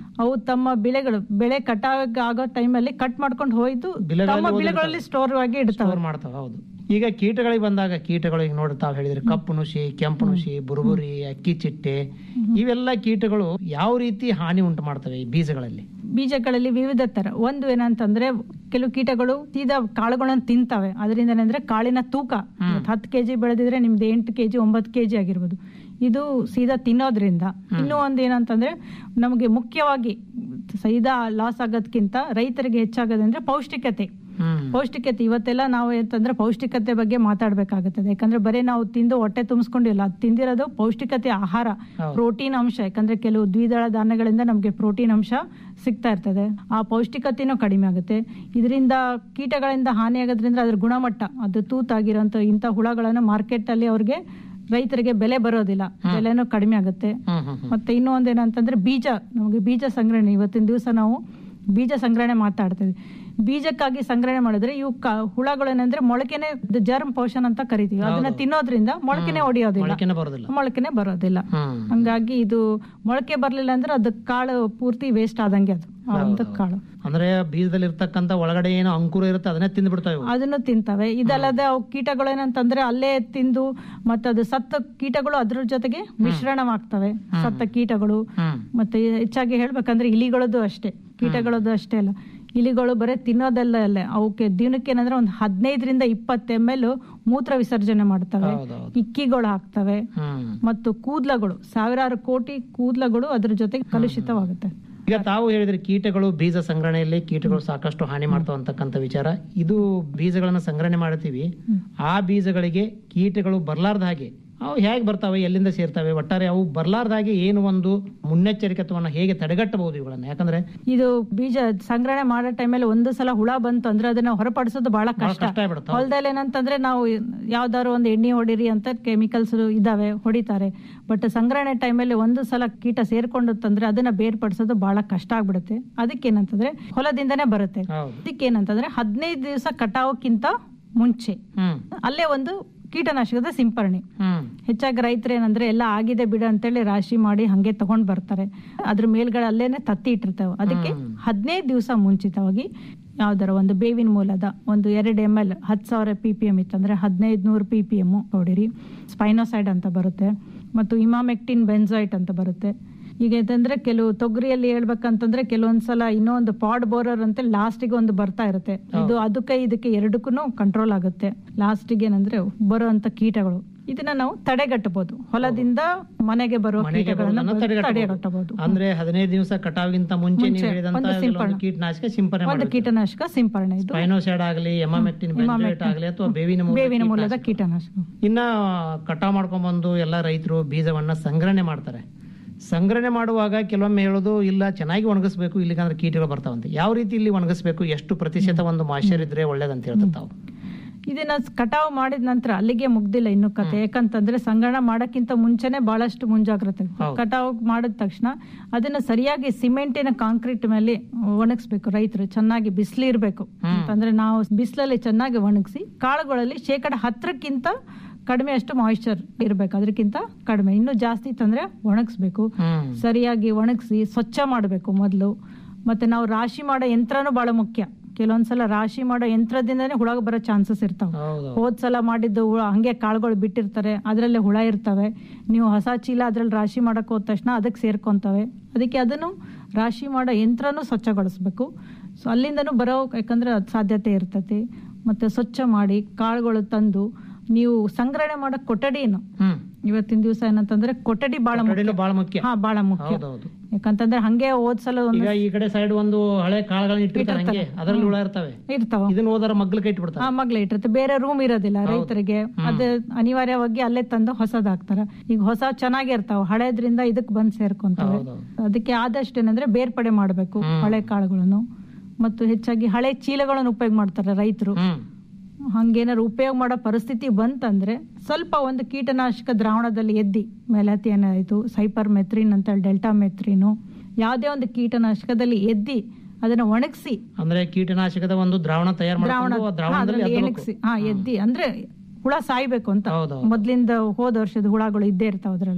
ಅವು ತಮ್ಮ ಬೆಳೆಗಳು ಬೆಳೆ ಕಟಾವ್ ಆಗೋ ಟೈಮಲ್ಲಿ ಕಟ್ ಮಾಡ್ಕೊಂಡು ಹೋಯ್ತು ಬಿಲೆಗಳಲ್ಲಿ ತಮ್ಮ ಓದಿರ್ತಾವೆ. ಬಿಳೆಗಳಲ್ಲಿ ಸ್ಟೋರ್ ಆಗಿ ಇಡ್ತಾವೆ ಸ್ಟೋರ್ ಮಾಡ್ತಾವ ಹೌದು ಈಗ ಕೀಟಗಳಿಗೆ ಬಂದಾಗ ಕೀಟಗಳು ಈಗ ನೋಡಿ ತಾವು ಹೇಳಿದ್ರಿ ಕಪ್ಪು ನುಸಿ ಕೆಂಪು ನುಸಿ ಬುರುಬುರಿ ಅಕ್ಕಿ ಚಿಟ್ಟೆ ಇವೆಲ್ಲ ಕೀಟಗಳು ಯಾವ ರೀತಿ ಹಾನಿ ಉಂಟು ಮಾಡ್ತವೆ ಈ ಬೀಜಗಳಲ್ಲಿ ಬೀಜಗಳಲ್ಲಿ ವಿವಿಧ ತರ ಒಂದು ಏನಂತಂದ್ರೆ ಕೆಲವು ಕೀಟಗಳು ಸೀದಾ ಕಾಳುಗಳನ್ನ ತಿಂತವೆ ಅದರಿಂದ ಏನಂದ್ರೆ ಕಾಳಿನ ತೂಕ ಹತ್ತು ಕೆಜಿ ಬೆಳೆದಿದ್ರೆ ನಿಮ್ದು ಎಂಟು ಕೆಜಿ ಒಂಬತ್ತು ಕೆಜಿ ಆಗಿರ್ಬೋದು ಇದು ಸೀದಾ ತಿನ್ನೋದ್ರಿಂದ ಇನ್ನೂ ಒಂದು ಏನಂತಂದ್ರೆ ನಮಗೆ ಮುಖ್ಯವಾಗಿ ಸೀದಾ ಲಾಸ್ ಆಗೋದ್ಕಿಂತ ರೈತರಿಗೆ ಹೆಚ್ಚಾಗೋದಂದ್ರೆ ಪೌಷ್ಟಿಕತೆ ಪೌಷ್ಟಿಕತೆ ಇವತ್ತೆಲ್ಲ ನಾವು ಅಂತಂದ್ರೆ ಪೌಷ್ಟಿಕತೆ ಬಗ್ಗೆ ಮಾತಾಡ್ಬೇಕಾಗುತ್ತದೆ ಯಾಕಂದ್ರೆ ಬರೀ ನಾವು ತಿಂದು ಹೊಟ್ಟೆ ತುಂಬಿಸ್ಕೊಂಡಿಲ್ಲ ಅದು ತಿಂದಿರೋದು ಪೌಷ್ಟಿಕತೆ ಆಹಾರ ಹೌದು. ಪ್ರೋಟೀನ್ ಅಂಶ ಯಾಕಂದ್ರೆ ಕೆಲವು ದ್ವಿದಳ ಧಾನ್ಯಗಳಿಂದ ನಮಗೆ ಪ್ರೋಟೀನ್ ಅಂಶ ಸಿಗ್ತಾ ಇರ್ತದೆ ಆ ಪೌಷ್ಟಿಕತೆನೂ ಕಡಿಮೆ ಆಗುತ್ತೆ ಇದರಿಂದ ಕೀಟಗಳಿಂದ ಹಾನಿ ಆಗೋದ್ರಿಂದ ಅದ್ರ ಗುಣಮಟ್ಟ ಅದು ತೂತಾಗಿರೋಂಥ ಇಂಥ ಹುಳಗಳನ್ನು ಮಾರ್ಕೆಟ್ ಅಲ್ಲಿ ಅವ್ರಿಗೆ ರೈತರಿಗೆ ಬೆಲೆ ಬರೋದಿಲ್ಲ ಬೆಲೆನೂ ಕಡಿಮೆ ಆಗುತ್ತೆ ಮತ್ತೆ ಇನ್ನೂ ಒಂದೇನಂತಂದ್ರೆ ಬೀಜ ನಮಗೆ ಬೀಜ ಸಂಗ್ರಹಣೆ ಇವತ್ತಿನ ದಿವಸ ನಾವು ಬೀಜ ಸಂಗ್ರಹಣೆ ಮಾತಾಡ್ತೀವಿ ಬೀಜಕ್ಕಾಗಿ ಸಂಗ್ರಹಣೆ ಮಾಡಿದ್ರೆ ಇವು ಕ- ಹುಳಗಳೇನಂದ್ರೆ ಮೊಳಕೆನೆ ಜರ್ಮ್ ಪೋಷನ್ ಅಂತ ಕರಿತೀವಿ ಅದನ್ನ ತಿನ್ನೋದ್ರಿಂದ ಮೊಳಕೆನೆ ಹೊಡಿಯೋದಿಲ್ಲ ಮೊಳಕೆನೆ ಬರೋದಿಲ್ಲ ಮೊಳಕೆನೆ ಬರೋದಿಲ್ಲ ಹ್ಮ್. ಹಂಗಾಗಿ ಇದು ಮೊಳಕೆ ಬರ್ಲಿಲ್ಲ ಅಂದ್ರೆ ಅದು ಕಾಳು ಪೂರ್ತಿ ವೇಸ್ಟ್ ಆದಂಗೆ ಅದು ಆ ಒಂದು ಕಾಳು ಅಂದ್ರೆ ಬೀಜದಲ್ಲಿ ಇರ್ತಕ್ಕಂತ ಒಳಗಡೆ ಏನೋ ಅಂಕುರ ಇರುತ್ತೆ ಅದನ್ನೇ ತಿಂದು ಬಿಡ್ತಾವೆ ಇವು. ಅದನ್ನು ತಿಂತವೆ ಇದಲ್ಲದೆ ಅವು ಕೀಟಗಳು ಏನಂತಂದ್ರೆ ಅಲ್ಲೇ ತಿಂದು ಮತ್ತೆ ಅದು ಸತ್ತ ಕೀಟಗಳು ಅದ್ರ ಜೊತೆಗೆ ಮಿಶ್ರಣವಾಗ್ತವೆ ಸತ್ತ ಕೀಟಗಳು ಮತ್ತೆ ಹೆಚ್ಚಾಗಿ ಹೇಳ್ಬೇಕಂದ್ರೆ ಇಲಿಗಳದ್ದು ಅಷ್ಟೇ ಕೀಟಗಳದ್ದು ಅಷ್ಟೇ ಅಲ್ಲ ಇಲಿಗಳು ಬರೀ ತಿನ್ನೋದಲ್ಲ ಅಲ್ಲ ಅವಕ್ಕೆ ದಿನಕ್ಕೆ ಏನಂದ್ರೆ ಒಂದು ಹದಿನೈದರಿಂದ ಇಪ್ಪತ್ತು ಎಮ್ ಎಲ್ ಮೂತ್ರ ವಿಸರ್ಜನೆ ಮಾಡ್ತವೆ ಇಕ್ಕಿಗಳು ಹಾಕ್ತವೆ ಮತ್ತು ಕೂದ್ಲಗಳು ಸಾವಿರಾರು ಕೋಟಿ ಕೂದ್ಲಗಳು ಅದ್ರ ಜೊತೆಗೆ ಕಲುಷಿತವಾಗುತ್ತೆ ಈಗ ತಾವು ಹೇಳಿದ್ರಿ ಕೀಟಗಳು ಬೀಜ ಸಂಗ್ರಹಣೆಯಲ್ಲಿ ಕೀಟಗಳು ಸಾಕಷ್ಟು ಹಾನಿ ಮಾಡ್ತಾವ ಅಂತಕ್ಕಂಥ ವಿಚಾರ ಇದು ಬೀಜಗಳನ್ನ ಸಂಗ್ರಹಣೆ ಮಾಡ್ತೀವಿ ಆ ಬೀಜಗಳಿಗೆ ಕೀಟಗಳು ಬರ್ಲಾರ್ದ ಹಾಗೆ ಅವು ಹೇಗೆ ಬರ್ತಾವೆ ಎಲ್ಲಿಂದ ಸೇರ್ತವೆ ಒಟ್ಟಾರೆ ಅವು ಬರ್ಲಾರ್ದ ಹಾಗೆ ಏನು ಒಂದು ಮುನ್ನೆಚ್ಚರಿಕೆತ್ವವನ್ನು ಹೇಗೆ ತಡೆಗಟ್ಟಬಹುದು ಇವುಗಳನ್ನ ಯಾಕಂದ್ರೆ ಇದು ಬೀಜ ಸಂಗ್ರಹಣೆ ಮಾಡೋ ಟೈಮಲ್ಲಿ ಒಂದು ಸಲ ಹುಳ ಬಂತು ಅಂದ್ರೆ ಅದನ್ನ ಹೊರಪಡಿಸೋದು ಬಹಳ ಕಷ್ಟ ಕಷ್ಟ ಆಗ್ಬಿಡುತ್ತೆ. ಹೊಲದಲ್ಲಿ ಏನಂತಂದ್ರೆ ನಾವು ಯಾವ್ದಾದ್ರು ಒಂದು ಎಣ್ಣೆ ಹೊಡಿರಿ ಅಂತ ಕೆಮಿಕಲ್ಸ್ ಇದಾವೆ ಹೊಡಿತಾರೆ ಬಟ್ ಸಂಗ್ರಹಣೆ ಟೈಮಲ್ಲಿ ಒಂದು ಸಲ ಕೀಟ ಸೇರ್ಕೊಂಡುತ್ತಂದ್ರೆ ಅದನ್ನ ಬೇರ್ಪಡಿಸೋದು ಬಹಳ ಕಷ್ಟ ಆಗ್ಬಿಡುತ್ತೆ ಅದಕ್ಕೇನಂತಂದ್ರೆ ಹೊಲದಿಂದನೇ ಬರುತ್ತೆ ಅದಕ್ಕೇನಂತಂದ್ರೆ ಹದಿನೈದು ದಿವಸ ಕಟಾವಕ್ಕಿಂತ ಮುಂಚೆ ಅಲ್ಲೇ ಒಂದು ಕೀಟನಾಶಕದ ಸಿಂಪರಣೆ ಹೆಚ್ಚಾಗಿ ರೈತರು ಏನಂದ್ರೆ ಎಲ್ಲ ಆಗಿದೆ ಬಿಡ ಅಂತೇಳಿ ರಾಶಿ ಮಾಡಿ ಹಂಗೆ ತಗೊಂಡ್ ಬರ್ತಾರೆ ಅದ್ರ ಮೇಲ್ಗಡೆ ಅಲ್ಲೇನೆ ತತ್ತಿ ಇಟ್ಟಿರ್ತವೆ ಅದಕ್ಕೆ ಹದಿನೈದು ದಿವಸ ಮುಂಚಿತವಾಗಿ ಯಾವ್ದಾರ ಒಂದು ಬೇವಿನ ಮೂಲದ ಒಂದು ಎರಡು ಎಮ್ ಎಲ್ ಹತ್ತು ಸಾವಿರ ಪಿ ಪಿ ಎಮ್ ಇತ್ತಂದ್ರೆ ಹದಿನೈದು ನೂರು ಪಿ ಪಿ ಎಮ್ ಹೊಡಿರಿ ಸ್ಪೈನೋಸೈಡ್ ಅಂತ ಬರುತ್ತೆ ಮತ್ತು ಇಮಾಮೆಕ್ಟಿನ್ ಬೆನ್ಸಾಯ್ಟ್ ಅಂತ ಬರುತ್ತೆ ಈಗ ಇದಂದ್ರೆ ಕೆಲವು ತೊಗರಿಯಲ್ಲಿ ಹೇಳ್ಬೇಕಂತಂದ್ರೆ ಕೆಲವೊಂದ್ಸಲ ಇನ್ನೊಂದು ಪಾಡ್ ಬೋರರ್ ಅಂತ ಲಾಸ್ಟಿಗೆ ಒಂದು ಬರ್ತಾ ಇರುತ್ತೆ ಇದು ಅದಕ್ಕೆ ಇದಕ್ಕೆ ಎರಡಕ್ಕೂ ಕಂಟ್ರೋಲ್ ಆಗುತ್ತೆ ಲಾಸ್ಟಿಗೆ ಏನಂದ್ರೆ ಬರುವಂತ ಕೀಟಗಳು ಇದನ್ನ ನಾವು ತಡೆಗಟ್ಟಬಹುದು ಹೊಲದಿಂದ ಮನೆಗೆ ಬರುವ ಮನೆಗೆ ಕೀಟಗಳನ್ನ ಬರೋದನ್ನ ತಡೆಗಟ್ಟಬಹುದು. ತಡೆಗಟ್ಟಬಹುದು ಅಂದ್ರೆ ಹದಿನೈದು ದಿವಸ ಕಟಾವಿಗಿಂತ ಮುಂಚೆ ನೀವು ಮುಂಚೆ ಹೇಳಿದಂತ ಒಂದು ಕೆಲವೊಂದು ಸಿಂಪರಣೆ. ಕೀಟನಾಶಕ ಸಿಂಪರಣೆ ಒಂದು ಮಾಡಬೇಕು ಕೀಟನಾಶಕ ಸಿಂಪರಣೆ ಇದು ಸ್ಪೈನೋಸೈಡ್ ಆಗಲಿ ಎಮಾಮೆಕ್ಟಿನ್ ಬೆಂಜೋಯೇಟ್ ಆಗಲಿ ಅಥವಾ ಬೇವಿನ ಮೂಲದ ಬೇವಿನ ಮೂಲದ ಕೀಟನಾಶಕ. ಕೀಟನಾಶಕ ಇನ್ನ ಕಟಾವ್ ಮಾಡ್ಕೊಂಡ್ ಬಂದು ಎಲ್ಲ ರೈತರು ಬೀಜವನ್ನ ಸಂಗ್ರಹಣೆ ಮಾಡ್ತಾರೆ ಸಂಗ್ರಹಣೆ ಮಾಡುವಾಗ ಕೆಲವೊಮ್ಮೆ ಹೇಳೋದು ಇಲ್ಲ ಚೆನ್ನಾಗಿ ಒಣಗಿಸ್ಬೇಕು ಇಲ್ಲಿಗಂದ್ರೆ ಕೀಟಗಳು ಬರ್ತಾವಂತೆ ಯಾವ ರೀತಿ ಇಲ್ಲಿ ಒಣಗಿಸ್ಬೇಕು ಎಷ್ಟು ಪ್ರತಿಶತ ಒಂದು ಮಾಯ್ಚರ್ ಇದ್ರೆ ಒಳ್ಳೇದಂತ ಹೇಳ್ತಾರೆ ತಾವು ಇದನ್ನ ಕಟಾವು ಮಾಡಿದ ನಂತರ ಅಲ್ಲಿಗೆ ಮುಗ್ದಿಲ್ಲ ಇನ್ನು ಕತೆ ಯಾಕಂತಂದ್ರೆ ಸಂಗ್ರಹಣ ಮಾಡಕ್ಕಿಂತ ಮುಂಚೆನೆ ಬಹಳಷ್ಟು ಮುಂಜಾಗ್ರತೆ ಕಟಾವು ಮಾಡಿದ ತಕ್ಷಣ ಅದನ್ನ ಸರಿಯಾಗಿ ಸಿಮೆಂಟಿನ ಕಾಂಕ್ರೀಟ್ ಮೇಲೆ ಒಣಗಿಸ್ಬೇಕು ರೈತರು ಚೆನ್ನಾಗಿ ಬಿಸಿಲು ಇರಬೇಕು ಅಂತಂದ್ರೆ ನಾವು ಬಿಸಿಲಲ್ಲಿ ಚೆನ್ನಾಗಿ ಒಣಗಿಸಿ ಕಾಳುಗಳಲ್ಲಿ ಶೇಕಡ ಹತ್ತರಕ್ಕಿಂತ ಕಡಿಮೆ ಅಷ್ಟು ಮಾಯಿಶ್ಚರ್ ಇರಬೇಕು ಅದಕ್ಕಿಂತ ಕಡಿಮೆ ಇನ್ನು ಜಾಸ್ತಿ ಇತ್ತಂದ್ರೆ ಒಣಗಿಸ್ಬೇಕು ಸರಿಯಾಗಿ ಒಣಗಿಸಿ ಸ್ವಚ್ಛ ಮಾಡಬೇಕು ಮೊದಲು ಮತ್ತೆ ನಾವು ರಾಶಿ ಮಾಡೋ ಯಂತ್ರನೂ ಬಹಳ ಮುಖ್ಯ ಕೆಲವೊಂದ್ಸಲ ರಾಶಿ ಮಾಡೋ ಯಂತ್ರದಿಂದನೇ ಹುಳ ಬರೋ ಚಾನ್ಸಸ್ ಇರ್ತಾವೆ ಹೋದ್ ಸಲ ಮಾಡಿದ್ದು ಹುಳ ಹಂಗೆ ಕಾಳುಗಳು ಬಿಟ್ಟಿರ್ತಾರೆ ಅದರಲ್ಲೇ ಹುಳ ಇರ್ತವೆ ನೀವು ಹೊಸ ಚೀಲ ಅದ್ರಲ್ಲಿ ರಾಶಿ ಮಾಡಕ್ ಹೋದ ತಕ್ಷಣ ಅದಕ್ಕೆ ಸೇರ್ಕೊಂತವೆ ಅದಕ್ಕೆ ಅದನ್ನು ರಾಶಿ ಮಾಡೋ ಯಂತ್ರನೂ ಸ್ವಚ್ಛಗೊಳಿಸ್ಬೇಕು ಸೊ ಅಲ್ಲಿಂದನೂ ಬರೋ ಯಾಕಂದ್ರೆ ಅದ್ ಸಾಧ್ಯತೆ ಇರ್ತೈತಿ ಮತ್ತೆ ಸ್ವಚ್ಛ ಮಾಡಿ ಕಾಳುಗಳು ತಂದು ನೀವು ಸಂಗ್ರಹಣೆ ಮಾಡೋ ಕೊಠಡಿನು ಇವತ್ತಿನ ದಿವಸ ಏನಂತಂದ್ರೆ ಕೊಠಡಿ ಬಹಳ ಮುಖ್ಯ ಬಹಳ ಮುಖ್ಯ ಹಾ ಬಹಳ ಮುಖ್ಯ ಹೌದೌದು ಯಾಕಂತಂದ್ರೆ ಹಂಗೆ ಹೋದ್ ಸಲ ಒಂದು ಈಗ ಈ ಕಡೆ ಸೈಡ್ ಒಂದು ಹಳೆ ಕಾಳುಗಳನ್ನ ಇಟ್ಟಿರ್ತಾರೆ ಹಂಗೆ ಅದರಲ್ಲಿ ಹುಳ ಇರ್ತವೆ ಇರ್ತಾವ ಇದನ್ನ ಹೋದಾರ ಮಗ್ಲು ಕೈ ಇಟ್ಬಿಡ್ತಾರೆ ಆ ಮಗ್ಲ ಇಟ್ಟಿರುತ್ತೆ ಬೇರೆ ರೂಮ್ ಇರೋದಿಲ್ಲ ರೈತರಿಗೆ ಅದು ಅನಿವಾರ್ಯವಾಗಿ ಅಲ್ಲೇ ತಂದು ಹೊಸದಾಗ್ತಾರ ಈಗ ಹೊಸ ಚೆನ್ನಾಗಿ ಇರ್ತಾವ ಹಳೇದ್ರಿಂದ ಇದಕ್ ಬಂದ್ ಸೇರ್ಕೊಂತವೆ ಅದಕ್ಕೆ ಆದಷ್ಟು ಏನಂದ್ರೆ ಬೇರ್ಪಡೆ ಮಾಡಬೇಕು ಹಳೆ ಕಾಳುಗಳನ್ನು ಮತ್ತು ಹೆಚ್ಚಾಗಿ ಹಳೆ ಚೀಲಗಳನ್ನು ಉಪಯೋಗ ಮಾಡ್ತಾರೆ ರೈತರು ಹಂಗೇನಾದ್ರು ಉಪಯೋಗ ಮಾಡೋ ಪರಿಸ್ಥಿತಿ ಬಂತಂದ್ರೆ ಸ್ವಲ್ಪ ಒಂದು ಕೀಟನಾಶಕ ದ್ರಾವಣದಲ್ಲಿ ಎದ್ದಿ ಮೆಲಾಥಿಯನ್ ಆಯ್ತು ಸೈಪರ್ ಮೆತ್ರಿನ್ ಅಂತ ಹೇಳಿ ಡೆಲ್ಟಾ ಮೆತ್ರಿನು ಯಾವುದೇ ಒಂದು ಕೀಟನಾಶಕದಲ್ಲಿ ಎದ್ದಿ ಅದನ್ನ ಒಣಗಿಸಿ ಅಂದ್ರೆ ಕೀಟನಾಶಕದ ಒಂದು ದ್ರಾವಣ ತಯಾರು ದ್ರಾವಣ ಮಾಡ್ಕೊಂಡು ಆ ಹಾ, ದ್ರಾವಣದಲ್ಲಿ ಅದ್ರಲ್ಲಿ ಅದ್ದಬೇಕು. ಎಣಗ್ಸಿ ಹಾ ಎದ್ದಿ ಅಂದ್ರೆ ಹುಳ ಸಾಯ್ಬೇಕು ಅಂತ ಮೊದ್ಲಿಂದ ಹೋದ ವರ್ಷದ ಹುಳಗಳು ಇದ್ದೇ ಇರ್ತಾವ ಅದ್ರಲ್ಲಿ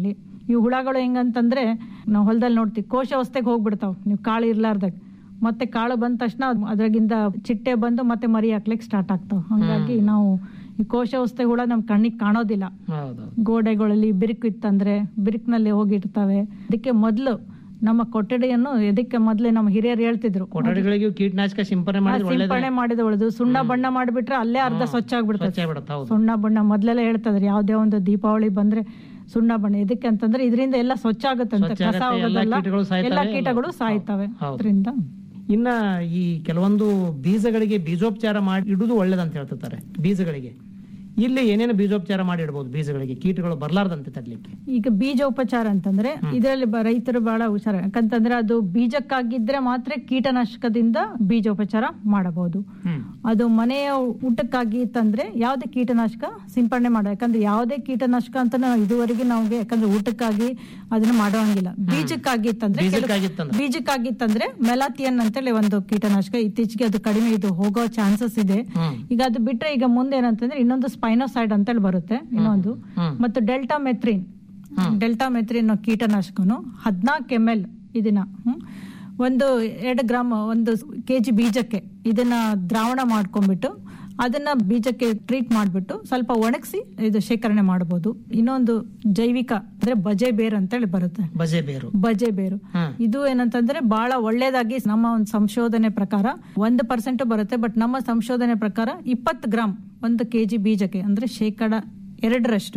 ಈ ಹುಳಗಳು ಹೆಂಗಂತಂದ್ರೆ ನಾವು ಹೊಲದಲ್ಲಿ ನೋಡ್ತೀವಿ ಕೋಶವಸ್ಥೆಗೆ ಹೋಗ್ಬಿಡ್ತಾವ್ ನೀವು ಕಾಳು ಇರ್ಲಾರ್ದಾಗ ಮತ್ತೆ ಕಾಳು ಬಂದ ತಕ್ಷಣ ಅದ್ರಾಗಿಂದ ಚಿಟ್ಟೆ ಬಂದು ಮತ್ತೆ ಮರಿ ಹಾಕ್ಲಿಕ್ಕೆ ಸ್ಟಾರ್ಟ್ ಆಗ್ತಾವ ಹಂಗಾಗಿ ನಾವು ಈ ಕೋಶವಸ್ಥೆ ಹುಳ ನಮ್ ಕಣ್ಣಿಗೆ ಕಾಣೋದಿಲ್ಲ ಹೌದು ಗೋಡೆಗಳಲ್ಲಿ ಬಿರುಕು ಇತ್ತಂದ್ರೆ ಬಿರುಕಿನಲ್ಲಿ ಹೋಗಿರ್ತವೆ ಅದಕ್ಕೆ ಮೊದಲು ನಮ್ಮ ಕೊಠಡಿಯನ್ನು ಇದಕ್ಕೆ ಮೊದಲೇ ನಮ್ಮ ಹಿರಿಯರು ಹೇಳ್ತಿದ್ರು ಕೊಠಡಿಗಳಿಗೆ ಕೀಟನಾಶಕ ಸಿಂಪರಣೆ ಆ, ಮಾಡಿದ್ರೆ ಒಳ್ಳೇದೇ ಸಿಂಪಡಣೆ ಮಾಡಿದ ಒಳ್ಳೆದು ಸುಣ್ಣ ಬಣ್ಣ ಮಾಡಿಬಿಟ್ರೆ ಅಲ್ಲೇ ಅರ್ಧ ಸ್ವಚ್ಛ ಆಗ್ಬಿಡ್ತದೆ ಸ್ವಚ್ಛ ಆಗ್ಬಿಡುತ್ತೆ, ಹೌದು. ಸುಣ್ಣ ಬಣ್ಣ ಮೊದ್ಲೆಲ್ಲ ಹೇಳ್ತದ್ರಿ ಯಾವ್ದೇ ಒಂದು ದೀಪಾವಳಿ ಬಂದ್ರೆ ಸುಣ್ಣ ಬಣ್ಣ ಇದಕ್ಕೆ ಅಂತಂದ್ರೆ ಇದರಿಂದ ಎಲ್ಲ ಸ್ವಚ್ಛ ಆಗುತ್ತಂತೆ ಸ್ವಚ್ಛ ಕಸ ಆಗತ್ತೆ, ಎಲ್ಲ ಹೋಗೋದಲ್ಲ ಕೀಟಗಳು ಸಾಯ್ತವೆ, ಎಲ್ಲ ಎಲ್ಲ- ಕೀಟಗಳು ಸಾಯ್ತವೆ ಹೌದು. ಅದರಿಂದ ಇನ್ನ ಈ ಕೆಲವೊಂದು ಬೀಜಗಳಿಗೆ ಬೀಜೋಪಚಾರ ಮಾಡಿ ಇಡುವುದು ಒಳ್ಳೇದಂತ ಹೇಳ್ತಿರ್ತಾರೆ ಬೀಜಗಳಿಗೆ ಇಲ್ಲಿ ಏನೇನು ಬೀಜೋಪಚಾರ ಮಾಡಿ ಇಡಬಹುದು ಬೀಜಗಳಿಗೆ ಕೀಟಗಳು ಬರ್ಲಾರ್ದಂತೆ ತಡ್ಲಿಕ್ಕೆ ಈಗ ಬೀಜೋಪಚಾರ ಅಂತಂದ್ರೆ ಇದರಲ್ಲಿ ಬ- ರೈತರು ಬಹಳ ಹುಷಾರ ಯಾಕಂತಂದ್ರೆ ಅದು ಬೀಜಕ್ಕಾಗಿದ್ರೆ ಮಾತ್ರ ಕೀಟನಾಶಕದಿಂದ ಬೀಜೋಪಚಾರ ಮಾಡಬಹುದು ಅದು ಮನೆಯ ಊಟಕ್ಕಾಗಿ ಇತ್ತಂದ್ರೆ ಯಾವುದೇ ಕೀಟನಾಶಕ ಸಿಂಪಡಣೆ ಮಾಡ ಯಾಕಂದ್ರೆ ಯಾವುದೇ ಕೀಟನಾಶಕ ಅಂತ ನಾವು ಇದುವರೆಗೆ ನಾವು ಯಾಕಂದ್ರೆ ಊಟಕ್ಕಾಗಿ ಅದನ್ನ ಮಾಡೋಂಗಿಲ್ಲ ಬೀಜಕ್ಕಾಗಿ ಇತ್ತಂದ್ರೆ ಕೆಲವು- ಬೀಜಕ್ಕಾಗಿತ್ತಂದ್ರೆ? ಬೀಜಕ್ಕಾಗಿತ್ತಂದ್ರೆ ಮೆಲಾತಿಯನ್ ಅಂತೇಳಿ ಒಂದು ಕೀಟನಾಶಕ ಇತ್ತೀಚೆಗೆ ಅದು ಕಡಿಮೆ ಇದು ಹೋಗೋ ಚಾನ್ಸಸ್ ಇದೆ ಈಗ ಅದು ಬಿಟ್ರೆ ಈಗ ಮುಂದೆ ಏನಂತಂದ್ರೆ ಇನ್ನೊಂದು ಸ್ಪೈನೋಸೈಡ್ ಅಂತೇಳಿ ಬರುತ್ತೆ ಇನ್ನೊಂದು ಮತ್ತು ಡೆಲ್ಟಾ ಮೆಥ್ರಿನ್ ಡೆಲ್ಟಾ ಮೆಥ್ರಿನ್ ಕೀಟನಾಶಕನು ಹದಿನಾಲ್ಕು ಎಮ್ ಎಲ್ ಇದನ್ನ ಹ್ಮ್, ಒಂದು ಎರಡು ಗ್ರಾಮ್ ಒಂದು ಕೆಜಿ ಬೀಜಕ್ಕೆ ಇದನ್ನ ದ್ರಾವಣ ಮಾಡ್ಕೊಂಡ್ಬಿಟ್ಟು ಅದನ್ನ ಬೀಜಕ್ಕೆ ಟ್ರೀಟ್ ಮಾಡ್ಬಿಟ್ಟು ಸ್ವಲ್ಪ ಒಣಗಿಸಿ ಇದು ಶೇಖರಣೆ ಮಾಡಬಹುದು ಇನ್ನೊಂದು ಜೈವಿಕ ಅಂದ್ರೆ ಬಜೆ ಬೇರ್ ಅಂತೇಳಿ ಬರುತ್ತೆ ಬಜೆ ಬೇರು ಬಜೆ ಬೇರು ಇದು ಏನಂತಂದ್ರೆ ಬಹಳ ಒಳ್ಳೇದಾಗಿ ನಮ್ಮ ಒಂದು ಸಂಶೋಧನೆ ಪ್ರಕಾರ ಒಂದು ಪರ್ಸೆಂಟ್ ಬರುತ್ತೆ ಬಟ್ ನಮ್ಮ ಸಂಶೋಧನೆ ಪ್ರಕಾರ ಇಪ್ಪತ್ತು ಗ್ರಾಮ್ ಒಂದು ಕೆಜಿ ಬೀಜಕ್ಕೆ ಅಂದ್ರೆ ಶೇಕಡ ಎರಡರಷ್ಟು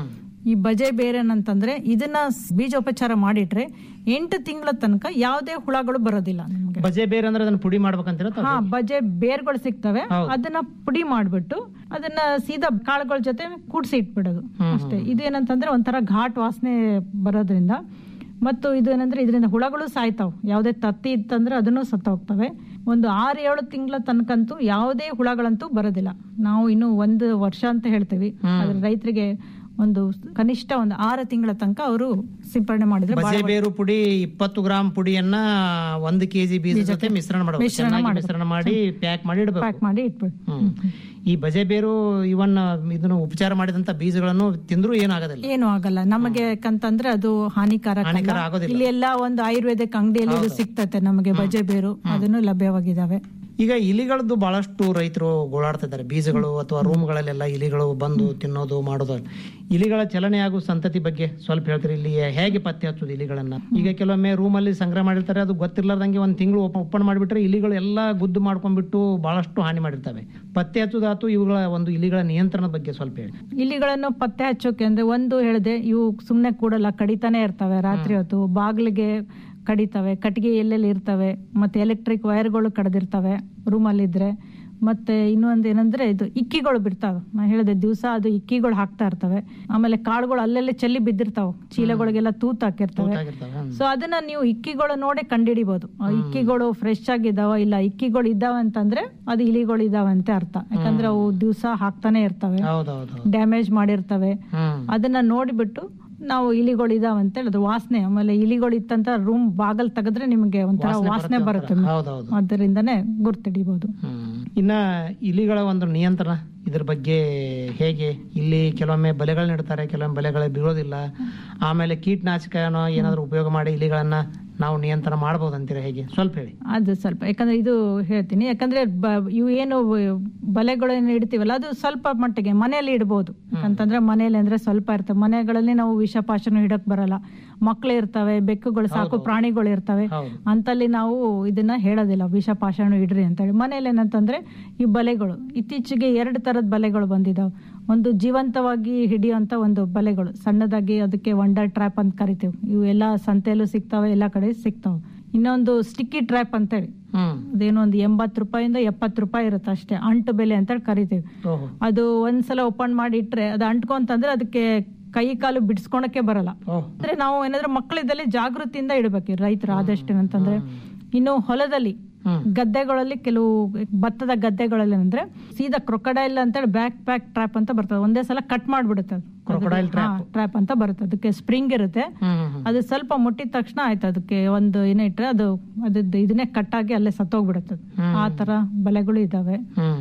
ಈ ಬಜೆ ಬೇರೆ ಏನಂತಂದ್ರೆ ಇದನ್ನ ಸ್- ಬೀಜೋಪಚಾರ ಮಾಡಿಟ್ರೆ ಎಂಟು ತಿಂಗಳ ತನಕ ಯಾವುದೇ ಹುಳಗಳು ಬರೋದಿಲ್ಲ ನಮ್ಗೆ ಬಜೆ ಬೇರೆ ಅಂದ್ರೆ ಅದನ್ನ ಪುಡಿ ಮಾಡ್ಬೇಕಂತೀರ ಹಾ ಬಜೆ ಬೇರ್ಗಳು ಸಿಗ್ತವೆ ಅದನ್ನ ಪುಡಿ ಮಾಡ್ಬಿಟ್ಟು ಅದನ್ನ ಸೀದಾ ಕಾಳುಗಳ ಜೊತೆ ಕೂಡ್ಸಿ ಇಟ್ಬಿಡೋದು ಅಷ್ಟೇ ಇದೇನಂತಂದ್ರೆ ಒಂಥರ ಘಾಟ್ ವಾಸನೆ ಬರೋದ್ರಿಂದ ಮತ್ತು ಇದು ಏನಂದ್ರೆ ಇದರಿಂದ ಹುಳಗಳು ಸಾಯ್ತಾವ್ ಯಾವುದೇ ತತ್ತಿ ಇತ್ತಂದ್ರೆ ಅದನ್ನು ಸತ್ತ ಹೋಗ್ತವೆ ಒಂದು ಆರು ಏಳು ತಿಂಗಳ ತನಕಂತೂ ಯಾವುದೇ ಹುಳಗಳಂತೂ ಬರೋದಿಲ್ಲ ನಾವು ಇನ್ನು ಒಂದು ವರ್ಷ ಅಂತ ಹೇಳ್ತೀವಿ ಆದ್ರೆ ರೈತರಿಗೆ ಒಂದು ಕನಿಷ್ಠ ಒಂದು ಆರು ತಿಂಗಳ ತನಕ ಅವರು ಸಿಂಪಡಣೆ ಮಾಡಿದ್ರೆ ಬಜೆ ಬಹಳ ಬೇರು ಪುಡಿ ಇಪ್ಪತ್ತು ಗ್ರಾಮ್ ಪುಡಿಯನ್ನ ಒಂದು ಕೆಜಿ ಬೀಜ ಜೊತೆ ಮಿಶ್ರಣ ಮಾಡಬೇಕು ಮಿಶ್ರಣ ಚೆನ್ನಾಗಿ ಮಾಡ್ಬೇಕು. ಮಿಶ್ರಣ ಮಾಡಿ ಪ್ಯಾಕ್ ಮಾಡಿ ಇಡಬೇಕು ಪ್ಯಾಕ್ ಮಾಡಿ ಇಟ್ಬಿಟ್ಟು ಹ್ಮ್. ಈ ಬಜೆ ಬೇರು ಇವನ್ ಇದನ್ನು ಉಪಚಾರ ಮಾಡಿದಂತ ಬೀಜಗಳನ್ನು ತಿಂದ್ರೂ ಏನಾಗೋದಿಲ್ಲ ಏನು ಆಗಲ್ಲ ನಮಗೆ ಯಾಕಂತಂದ್ರೆ ಅದು ಹಾನಿಕಾರಕ ಹಾನಿಕರ ಅಲ್ಲ. ಆಗೋದಿಲ್ಲ. ಇಲ್ಲಿ ಎಲ್ಲ ಒಂದು ಆಯುರ್ವೇದಿಕ್ ಅಂಗಡಿಯಲ್ಲಿ ಇದು ಸಿಗ್ತತೆ ನಮಗೆ ಬಜೆ ಬೇರು ಅದನ್ನು ಲಭ್ಯವಾಗಿದ್ದಾವೆ ಈಗ ಇಲಿಗಳದ್ದು ಬಹಳಷ್ಟು ರೈತರು ಗೋಳಾಡ್ತಾ ಇದ್ದಾರೆ ಬೀಜಗಳು ಅಥವಾ ರೂಮ್ಗಳಲ್ಲೆಲ್ಲ ಇಲಿಗಳು ಬಂದು ತಿನ್ನೋದು ಮಾಡೋದು ಇಲಿಗಳ ಚಲನೆ ಹಾಗೂ ಸಂತತಿ ಬಗ್ಗೆ ಸ್ವಲ್ಪ ಹೇಳ್ತೀರಿ ಇಲ್ಲಿ ಹೇಗೆ ಪತ್ತೆ ಹಚ್ಚೋದು ಇಲಿಗಳನ್ನ ಈಗ ಕೆಲವೊಮ್ಮೆ ರೂಮಲ್ಲಿ ಸಂಗ್ರಹ ಮಾಡಿರ್ತಾರೆ ಅದು ಗೊತ್ತಿರ್ಲಾರ್ದಂಗೆ ಒಂದ್ ತಿಂಗಳು ಓಪನ್ ಮಾಡಿಬಿಟ್ರೆ ಇಲಿಗಳು ಎಲ್ಲ ಗುದ್ದು ಮಾಡ್ಕೊಂಡ್ಬಿಟ್ಟು ಬಹಳಷ್ಟು ಹಾನಿ ಮಾಡಿರ್ತವೆ ಪತ್ತೆ ಹಚ್ಚೋದಾತು ಇವುಗಳ ಒಂದು ಇಲಿಗಳ ನಿಯಂತ್ರಣದ ಬಗ್ಗೆ ಸ್ವಲ್ಪ ಹೇಳಿ ಇಲಿಗಳನ್ನು ಪತ್ತೆ ಹಚ್ಚೋಕೆ ಅಂದ್ರೆ ಒಂದು ಹೇಳಿದೆ ಇವು ಸುಮ್ನೆ ಕೂಡಲ್ಲ ಕಡಿತಾನೆ ಇರ್ತವೆ ರಾತ್ರಿ ಹೊತ್ತು ಬಾಗಿಲಿಗೆ ಕಡಿತವೆ ಕಟ್ಟಿಗೆ ಎಲ್ಲೆಲ್ಲಿ ಇರ್ತವೆ ಮತ್ತೆ ಎಲೆಕ್ಟ್ರಿಕ್ ವೈರ್ಗಳು ಕಡ್ದಿರ್ತವೆ ರೂಮಲ್ಲಿ ಇದ್ರೆ ಮತ್ತೆ ಇನ್ನೊಂದು ಏನಂದ್ರೆ ಇದು ಇಕ್ಕಿಗಳು ಬಿಡ್ತಾವೆ ನಾ ಹೇಳಿದೆ ದಿವಸ ಅದು ಇಕ್ಕಿಗಳು ಹಾಕ್ತಾ ಇರ್ತವೆ ಆಮೇಲೆ ಕಾಳುಗಳು ಅಲ್ಲೆಲ್ಲೇ ಚೆಲ್ಲಿ ಬಿದ್ದಿರ್ತಾವೆ ಚೀಲಗಳಿಗೆಲ್ಲ ತೂತ್ ಹಾಕಿರ್ತವೆ ಸೊ ಅದನ್ನ ನೀವು ಇಕ್ಕಿಗಳು ನೋಡಿ ಕಂಡಿಡಿಬಹುದು ಆ ಇಕ್ಕಿಗಳು ಫ್ರೆಶ್ ಆಗಿದಾವ ಇಲ್ಲ ಇಕ್ಕಿಗಳು ಇದ್ದಾವೆ ಅಂತಂದ್ರೆ ಅದು ಇಲಿಗಳು ಇದಾವೆ ಅಂತ ಅರ್ಥ ಯಾಕಂದ್ರೆ ಅವು ದಿವಸ ಹಾಕ್ತಾನೆ ಇರ್ತವೆ ಹೌದೌದು ಡ್ಯಾಮೇಜ್ ಮಾಡಿರ್ತವೆ ಅದನ್ನ ನೋಡಿಬಿಟ್ಟು ನಾವು ಇಲಿಗಳು ಇದಾವೆ ಅಂತ ಹೇಳಿದ್ರು ವಾಸನೆ ಆಮೇಲೆ ಇಲಿಗಳು ಇತ್ತಂತ ರೂಮ್ ಬಾಗಲ್ ತೆಗೆದ್ರೆ ನಿಮಗೆ ಒಂಥರ ವಾಸನೆ ವಾಸನೆ ಬರುತ್ತೆ ಬರುತ್ತೆ ಹೌದೌದು. ಅದರಿಂದನೇ ಗುರ್ತಿಡಿಬಹುದು ಇನ್ನ ಇಲಿಗಳ ಒಂದು ನಿಯಂತ್ರಣ ಇದ್ರ ಬಗ್ಗೆ ಹೇಗೆ ಇಲ್ಲಿ ಕೆಲವೊಮ್ಮೆ ಬಲೆಗಳನ್ನ ಇಡ್ತಾರೆ ಕೆಲವೊಮ್ಮೆ ಬಲೆಗಳು ಬೀಳೋದಿಲ್ಲ ಆಮೇಲೆ ಕೀಟನಾಶಕನೋ ಏನಾದ್ರು ಉಪಯೋಗ ಮಾಡಿ ಇಲಿಗಳನ್ನ ನಾವು ನಿಯಂತ್ರಣ ಮಾಡಬಹುದು ಅಂತೀರಾ ಹೇಗೆ ಸ್ವಲ್ಪ ಹೇಳಿ ಅದು ಸ್ವಲ್ಪ ಯಾಕಂದ್ರೆ ಇದು ಹೇಳ್ತೀನಿ ಯಾಕಂದ್ರೆ ಬ- ಇವು ಏನು ಬಲೆಗಳನ್ನು ಇಡ್ತೀವಲ್ಲ ಅದು ಸ್ವಲ್ಪ ಮಟ್ಟಿಗೆ ಮನೆಯಲ್ಲಿ ಇಡ್ಬೋದು ಯಾಕಂತಂದ್ರೆ ಮನೆಯಲ್ಲಿ ಅಂದ್ರೆ ಸ್ವಲ್ಪ ಇರ್ತವೆ ಮನೆಗಳಲ್ಲಿ ನಾವು ವಿಷಪಾಶನ ಇಡಕ್ ಬರಲ್ಲ ಮಕ್ಳು ಇರ್ತವೆ ಬೆಕ್ಕುಗಳು ಸಾಕು ಪ್ರಾಣಿಗಳು ಇರ್ತವೆ ಅಂತಲ್ಲಿ ನಾವು ಇದನ್ನ ಹೇಳೋದಿಲ್ಲ ವಿಷಪಾಶಾಣು ಇಡ್ರಿ ಅಂತ ಹೇಳಿ ಮನೇಲಿ ಏನಂತಂದ್ರೆ ಈ ಬಲೆಗಳು ಇತ್ತೀಚೆಗೆ ಎರಡು ತರದ ಬಲೆಗಳು ಬಂದಿದಾವೆ ಒಂದು ಜೀವಂತವಾಗಿ ಹಿಡಿಯುವಂತ ಒಂದು ಬಲೆಗಳು ಸಣ್ಣದಾಗಿ ಅದಕ್ಕೆ ವಂಡರ್ ಟ್ರ್ಯಾಪ್ ಅಂತ ಕರಿತೀವಿ ಇವು ಎಲ್ಲ ಸಂತೆಯಲ್ಲೂ ಸಿಗ್ತಾವೆ ಎಲ್ಲ ಕಡೆ ಸಿಗ್ತಾವೆ ಇನ್ನೊಂದು ಸ್ಟಿಕ್ಕಿ ಟ್ರ್ಯಾಪ್ ಅಂತೇಳಿ ಅದೇನೋ ಒಂದು ಎಂಬತ್ತು ರೂಪಾಯಿಂದ ಎಪ್ಪತ್ತು ರೂಪಾಯಿ ಇರುತ್ತೆ ಅಷ್ಟೇ ಅಂಟು ಬೆಲೆ ಅಂತೇಳಿ ಕರಿತೀವಿ ಅದು ಒಂದ್ಸಲ ಓಪನ್ ಮಾಡಿ ಇಟ್ರೆ ಅದು ಅಂಟ್ಕೊಂತಂದ್ರೆ ಅದಕ್ಕೆ ಕೈ ಕಾಲು ಬಿಡಿಸ್ಕೊಳಕ್ಕೆ ಬರಲ್ಲ ಅಂದ್ರೆ ನಾವು ಏನಾದ್ರೆ ಮಕ್ಕಳಿದ್ದಲ್ಲಿ ಜಾಗೃತಿಯಿಂದ ಇಡಬೇಕು ರೈತರು ಆದಷ್ಟು ಏನಂತಂದ್ರೆ ಇನ್ನು ಹೊಲದಲ್ಲಿ ಗದ್ದೆಗಳಲ್ಲಿ ಕೆಲವು ಭತ್ತದ ಗದ್ದೆಗಳಲ್ಲಿ ಅಂದ್ರೆ ಸೀದಾ ಕ್ರೊಕಡೈಲ್ ಅಂತೇಳಿ ಬ್ಯಾಕ್ ಪ್ಯಾಕ್ ಟ್ರ್ಯಾಪ್ ಅಂತ ಬರ್ತದೆ ಒಂದೇ ಸಲ ಕಟ್ ಮಾಡ್ಬಿಡುತ್ತೆ Crocodile trap. ಟ್ರ್ಯಾಪ್ ಅಂತ ಬರುತ್ತೆ ಅದಕ್ಕೆ ಸ್ಪ್ರಿಂಗ್ ಇರುತ್ತೆ ಅದು ಸ್ವಲ್ಪ ಮುಟ್ಟಿದ ತಕ್ಷಣ ಆಯ್ತು ಅದಕ್ಕೆ ಒಂದು ಏನ ಇಟ್ರೆ ಅದು ಅದ್ರದ್ದು ಇದನ್ನೇ ಕಟ್ ಆಗಿ ಅಲ್ಲೇ ಸತ್ತೋಗ್ಬಿಡುತ್ತೆ ಅದು. ಆ ತರ ಬಲೆಗಳು ಇದಾವೆ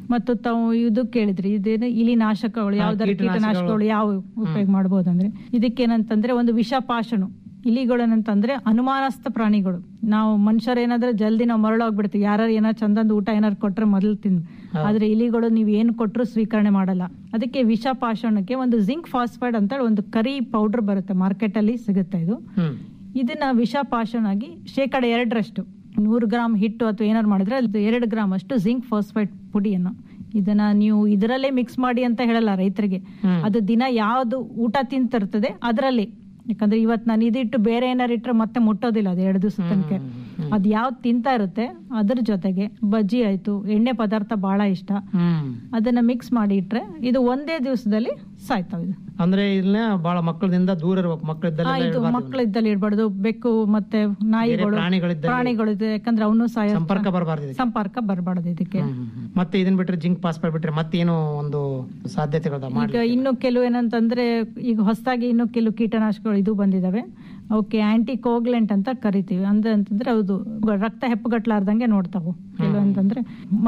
ಮತ್ತು ತಾವು ಇದು ಕೇಳಿದ್ರಿ ಇದೇನು ಇಲಿ ನಾಶಕಗಳು ಹಾ, ಯಾವ್ದಾರ ಕೀಟನಾಶಕಗಳು. ಕೀಟನಾಶಕಗಳು ಯಾವ ಉಪಯೋಗ ಮಾಡಬಹುದಂದ್ರೆ ಇದಕ್ಕೇನಂತಂದ್ರೆ ಒಂದು ವಿಷಪಾಶನು ಇಲಿಗಳೇನಂತಂದ್ರೆ ಅನುಮಾನಾಸ್ಥ ಪ್ರಾಣಿಗಳು ನಾವು ಮನುಷ್ಯರು ಏನಾದ್ರೆ ಜಲ್ದಿ ನಾವು ಮರಳೋಗ್ಬಿಡ್ತೀವಿ ಯಾರು ಏನಾರು ಚಂದಂದ ಊಟ ಏನಾರು ಕೊಟ್ರೆ ಮೊದಲು ತಿಂದು ಆದ್ರೆ ಇಲಿಗಳು ನೀವು ಏನು ಕೊಟ್ಟರು ಸ್ವೀಕರಣೆ ಮಾಡಲ್ಲ ಅದಕ್ಕೆ ವಿಷಪಾಷಣಕ್ಕೆ ಒಂದು ಜಿಂಕ್ ಫಾಸ್ಫೈಡ್ ಅಂತ ಒಂದು ಕರಿ ಪೌಡರ್ ಬರುತ್ತೆ ಮಾರ್ಕೆಟ್ ಅಲ್ಲಿ ಸಿಗುತ್ತೆ ಇದು ಇದನ್ನ ವಿಷಪಾಷಣ ಆಗಿ ಶೇಕಡ ಎರಡರಷ್ಟು ನೂರು ಗ್ರಾಮ್ ಹಿಟ್ಟು ಅಥವಾ ಏನಾರು ಮಾಡಿದ್ರೆ ಅದು ಎರಡು ಗ್ರಾಮ್ ಅಷ್ಟು ಜಿಂಕ್ ಫಾಸ್ಫೈಡ್ ಪುಡಿಯನ್ನು ಇದನ್ನ ನೀವು ಇದರಲ್ಲೇ ಮಿಕ್ಸ್ ಮಾಡಿ ಅಂತ ಹೇಳಲ್ಲ ರೈತರಿಗೆ ಅದು ದಿನ ಯಾವ್ದು ಊಟ ತಿಂತಿರ್ತದೆ ಅದರಲ್ಲಿ ಯಾಕಂದ್ರೆ ಇವತ್ತು ನಾನು ಇದಿಟ್ಟು ಬೇರೆ ಏನಾರು ಇಟ್ರೆ ಮತ್ತೆ ಮುಟ್ಟೋದಿಲ್ಲ ಅದು ಎರಡು ದಿವಸ ತನಕ ಅದು ಯಾವ್ದು ತಿಂತಾ ಇರುತ್ತೆ ಅದ್ರ ಜೊತೆಗೆ ಬಜ್ಜಿ ಆಯ್ತು ಎಣ್ಣೆ ಪದಾರ್ಥ ಬಹಳ ಇಷ್ಟ ಅದನ್ನ ಮಿಕ್ಸ್ ಮಾಡಿ ಇಟ್ರೆ ಇದು ಒಂದೇ ದಿವಸದಲ್ಲಿ ಸಾಯ್ತಾವ ಇದು ಅಂದ್ರೆ ಇಲ್ಲ ಬಹಳ ಮಕ್ಕಳದಿಂದ ದೂರ ಇರ್ಬೇಕು ಮಕ್ಕಳಿದ್ದಲ್ಲ ಆ, ಇದು ಮಕ್ಕಳಿದ್ದಲ್ಲಿ ಇಡ್ಬಾರ್ದು ಬೆಕ್ಕು ಮತ್ತೆ ನಾಯಿಗಳು ಪ್ರಾಣಿಗಳಿದ್ದಲ್ಲಿ- ಪ್ರಾಣಿಗಳು ಇದೆ ಯಾಕಂದ್ರೆ ಅವನು ಸಾಯ ಸಂಪರ್ಕ ಬರಬಾರ್ದು ಇದಕ್ಕೆ. ಸಂಪರ್ಕ ಬರಬಾರ್ದು ಇದಕ್ಕೆ ಮತ್ತೆ ಇದನ್ ಬಿಟ್ರೆ ಜಿಂಕ್ ಪಾಸ್ ಬಿಟ್ರೆ ಮತ್ತೇನು ಒಂದು ಸಾಧ್ಯತೆಗಳದ ಮಾಡಿ ಈಗ ಇನ್ನು ಕೆಲವು ಏನಂತಂದ್ರೆ ಈಗ ಹೊಸದಾಗಿ ಇನ್ನು ಕೆಲವು ಕೀಟನಾಶಕಗಳು ಇದು ಬಂದಿದಾವೆ ಅವಕ್ಕೆ ಆಂಟಿ ಕೋಗ್ಲೆಂಟ್ ಅಂತ ಕರಿತೀವಿ ಅಂದ್ರೆ ಅಂತಂದ್ರೆ ಹೌದು ರಕ್ತ ಹೆಪ್ಪುಗಟ್ಲಾರ್ದಂಗೆ ನೋಡ್ತಾವು ಕೆಲವು ಅಂತಂದ್ರೆ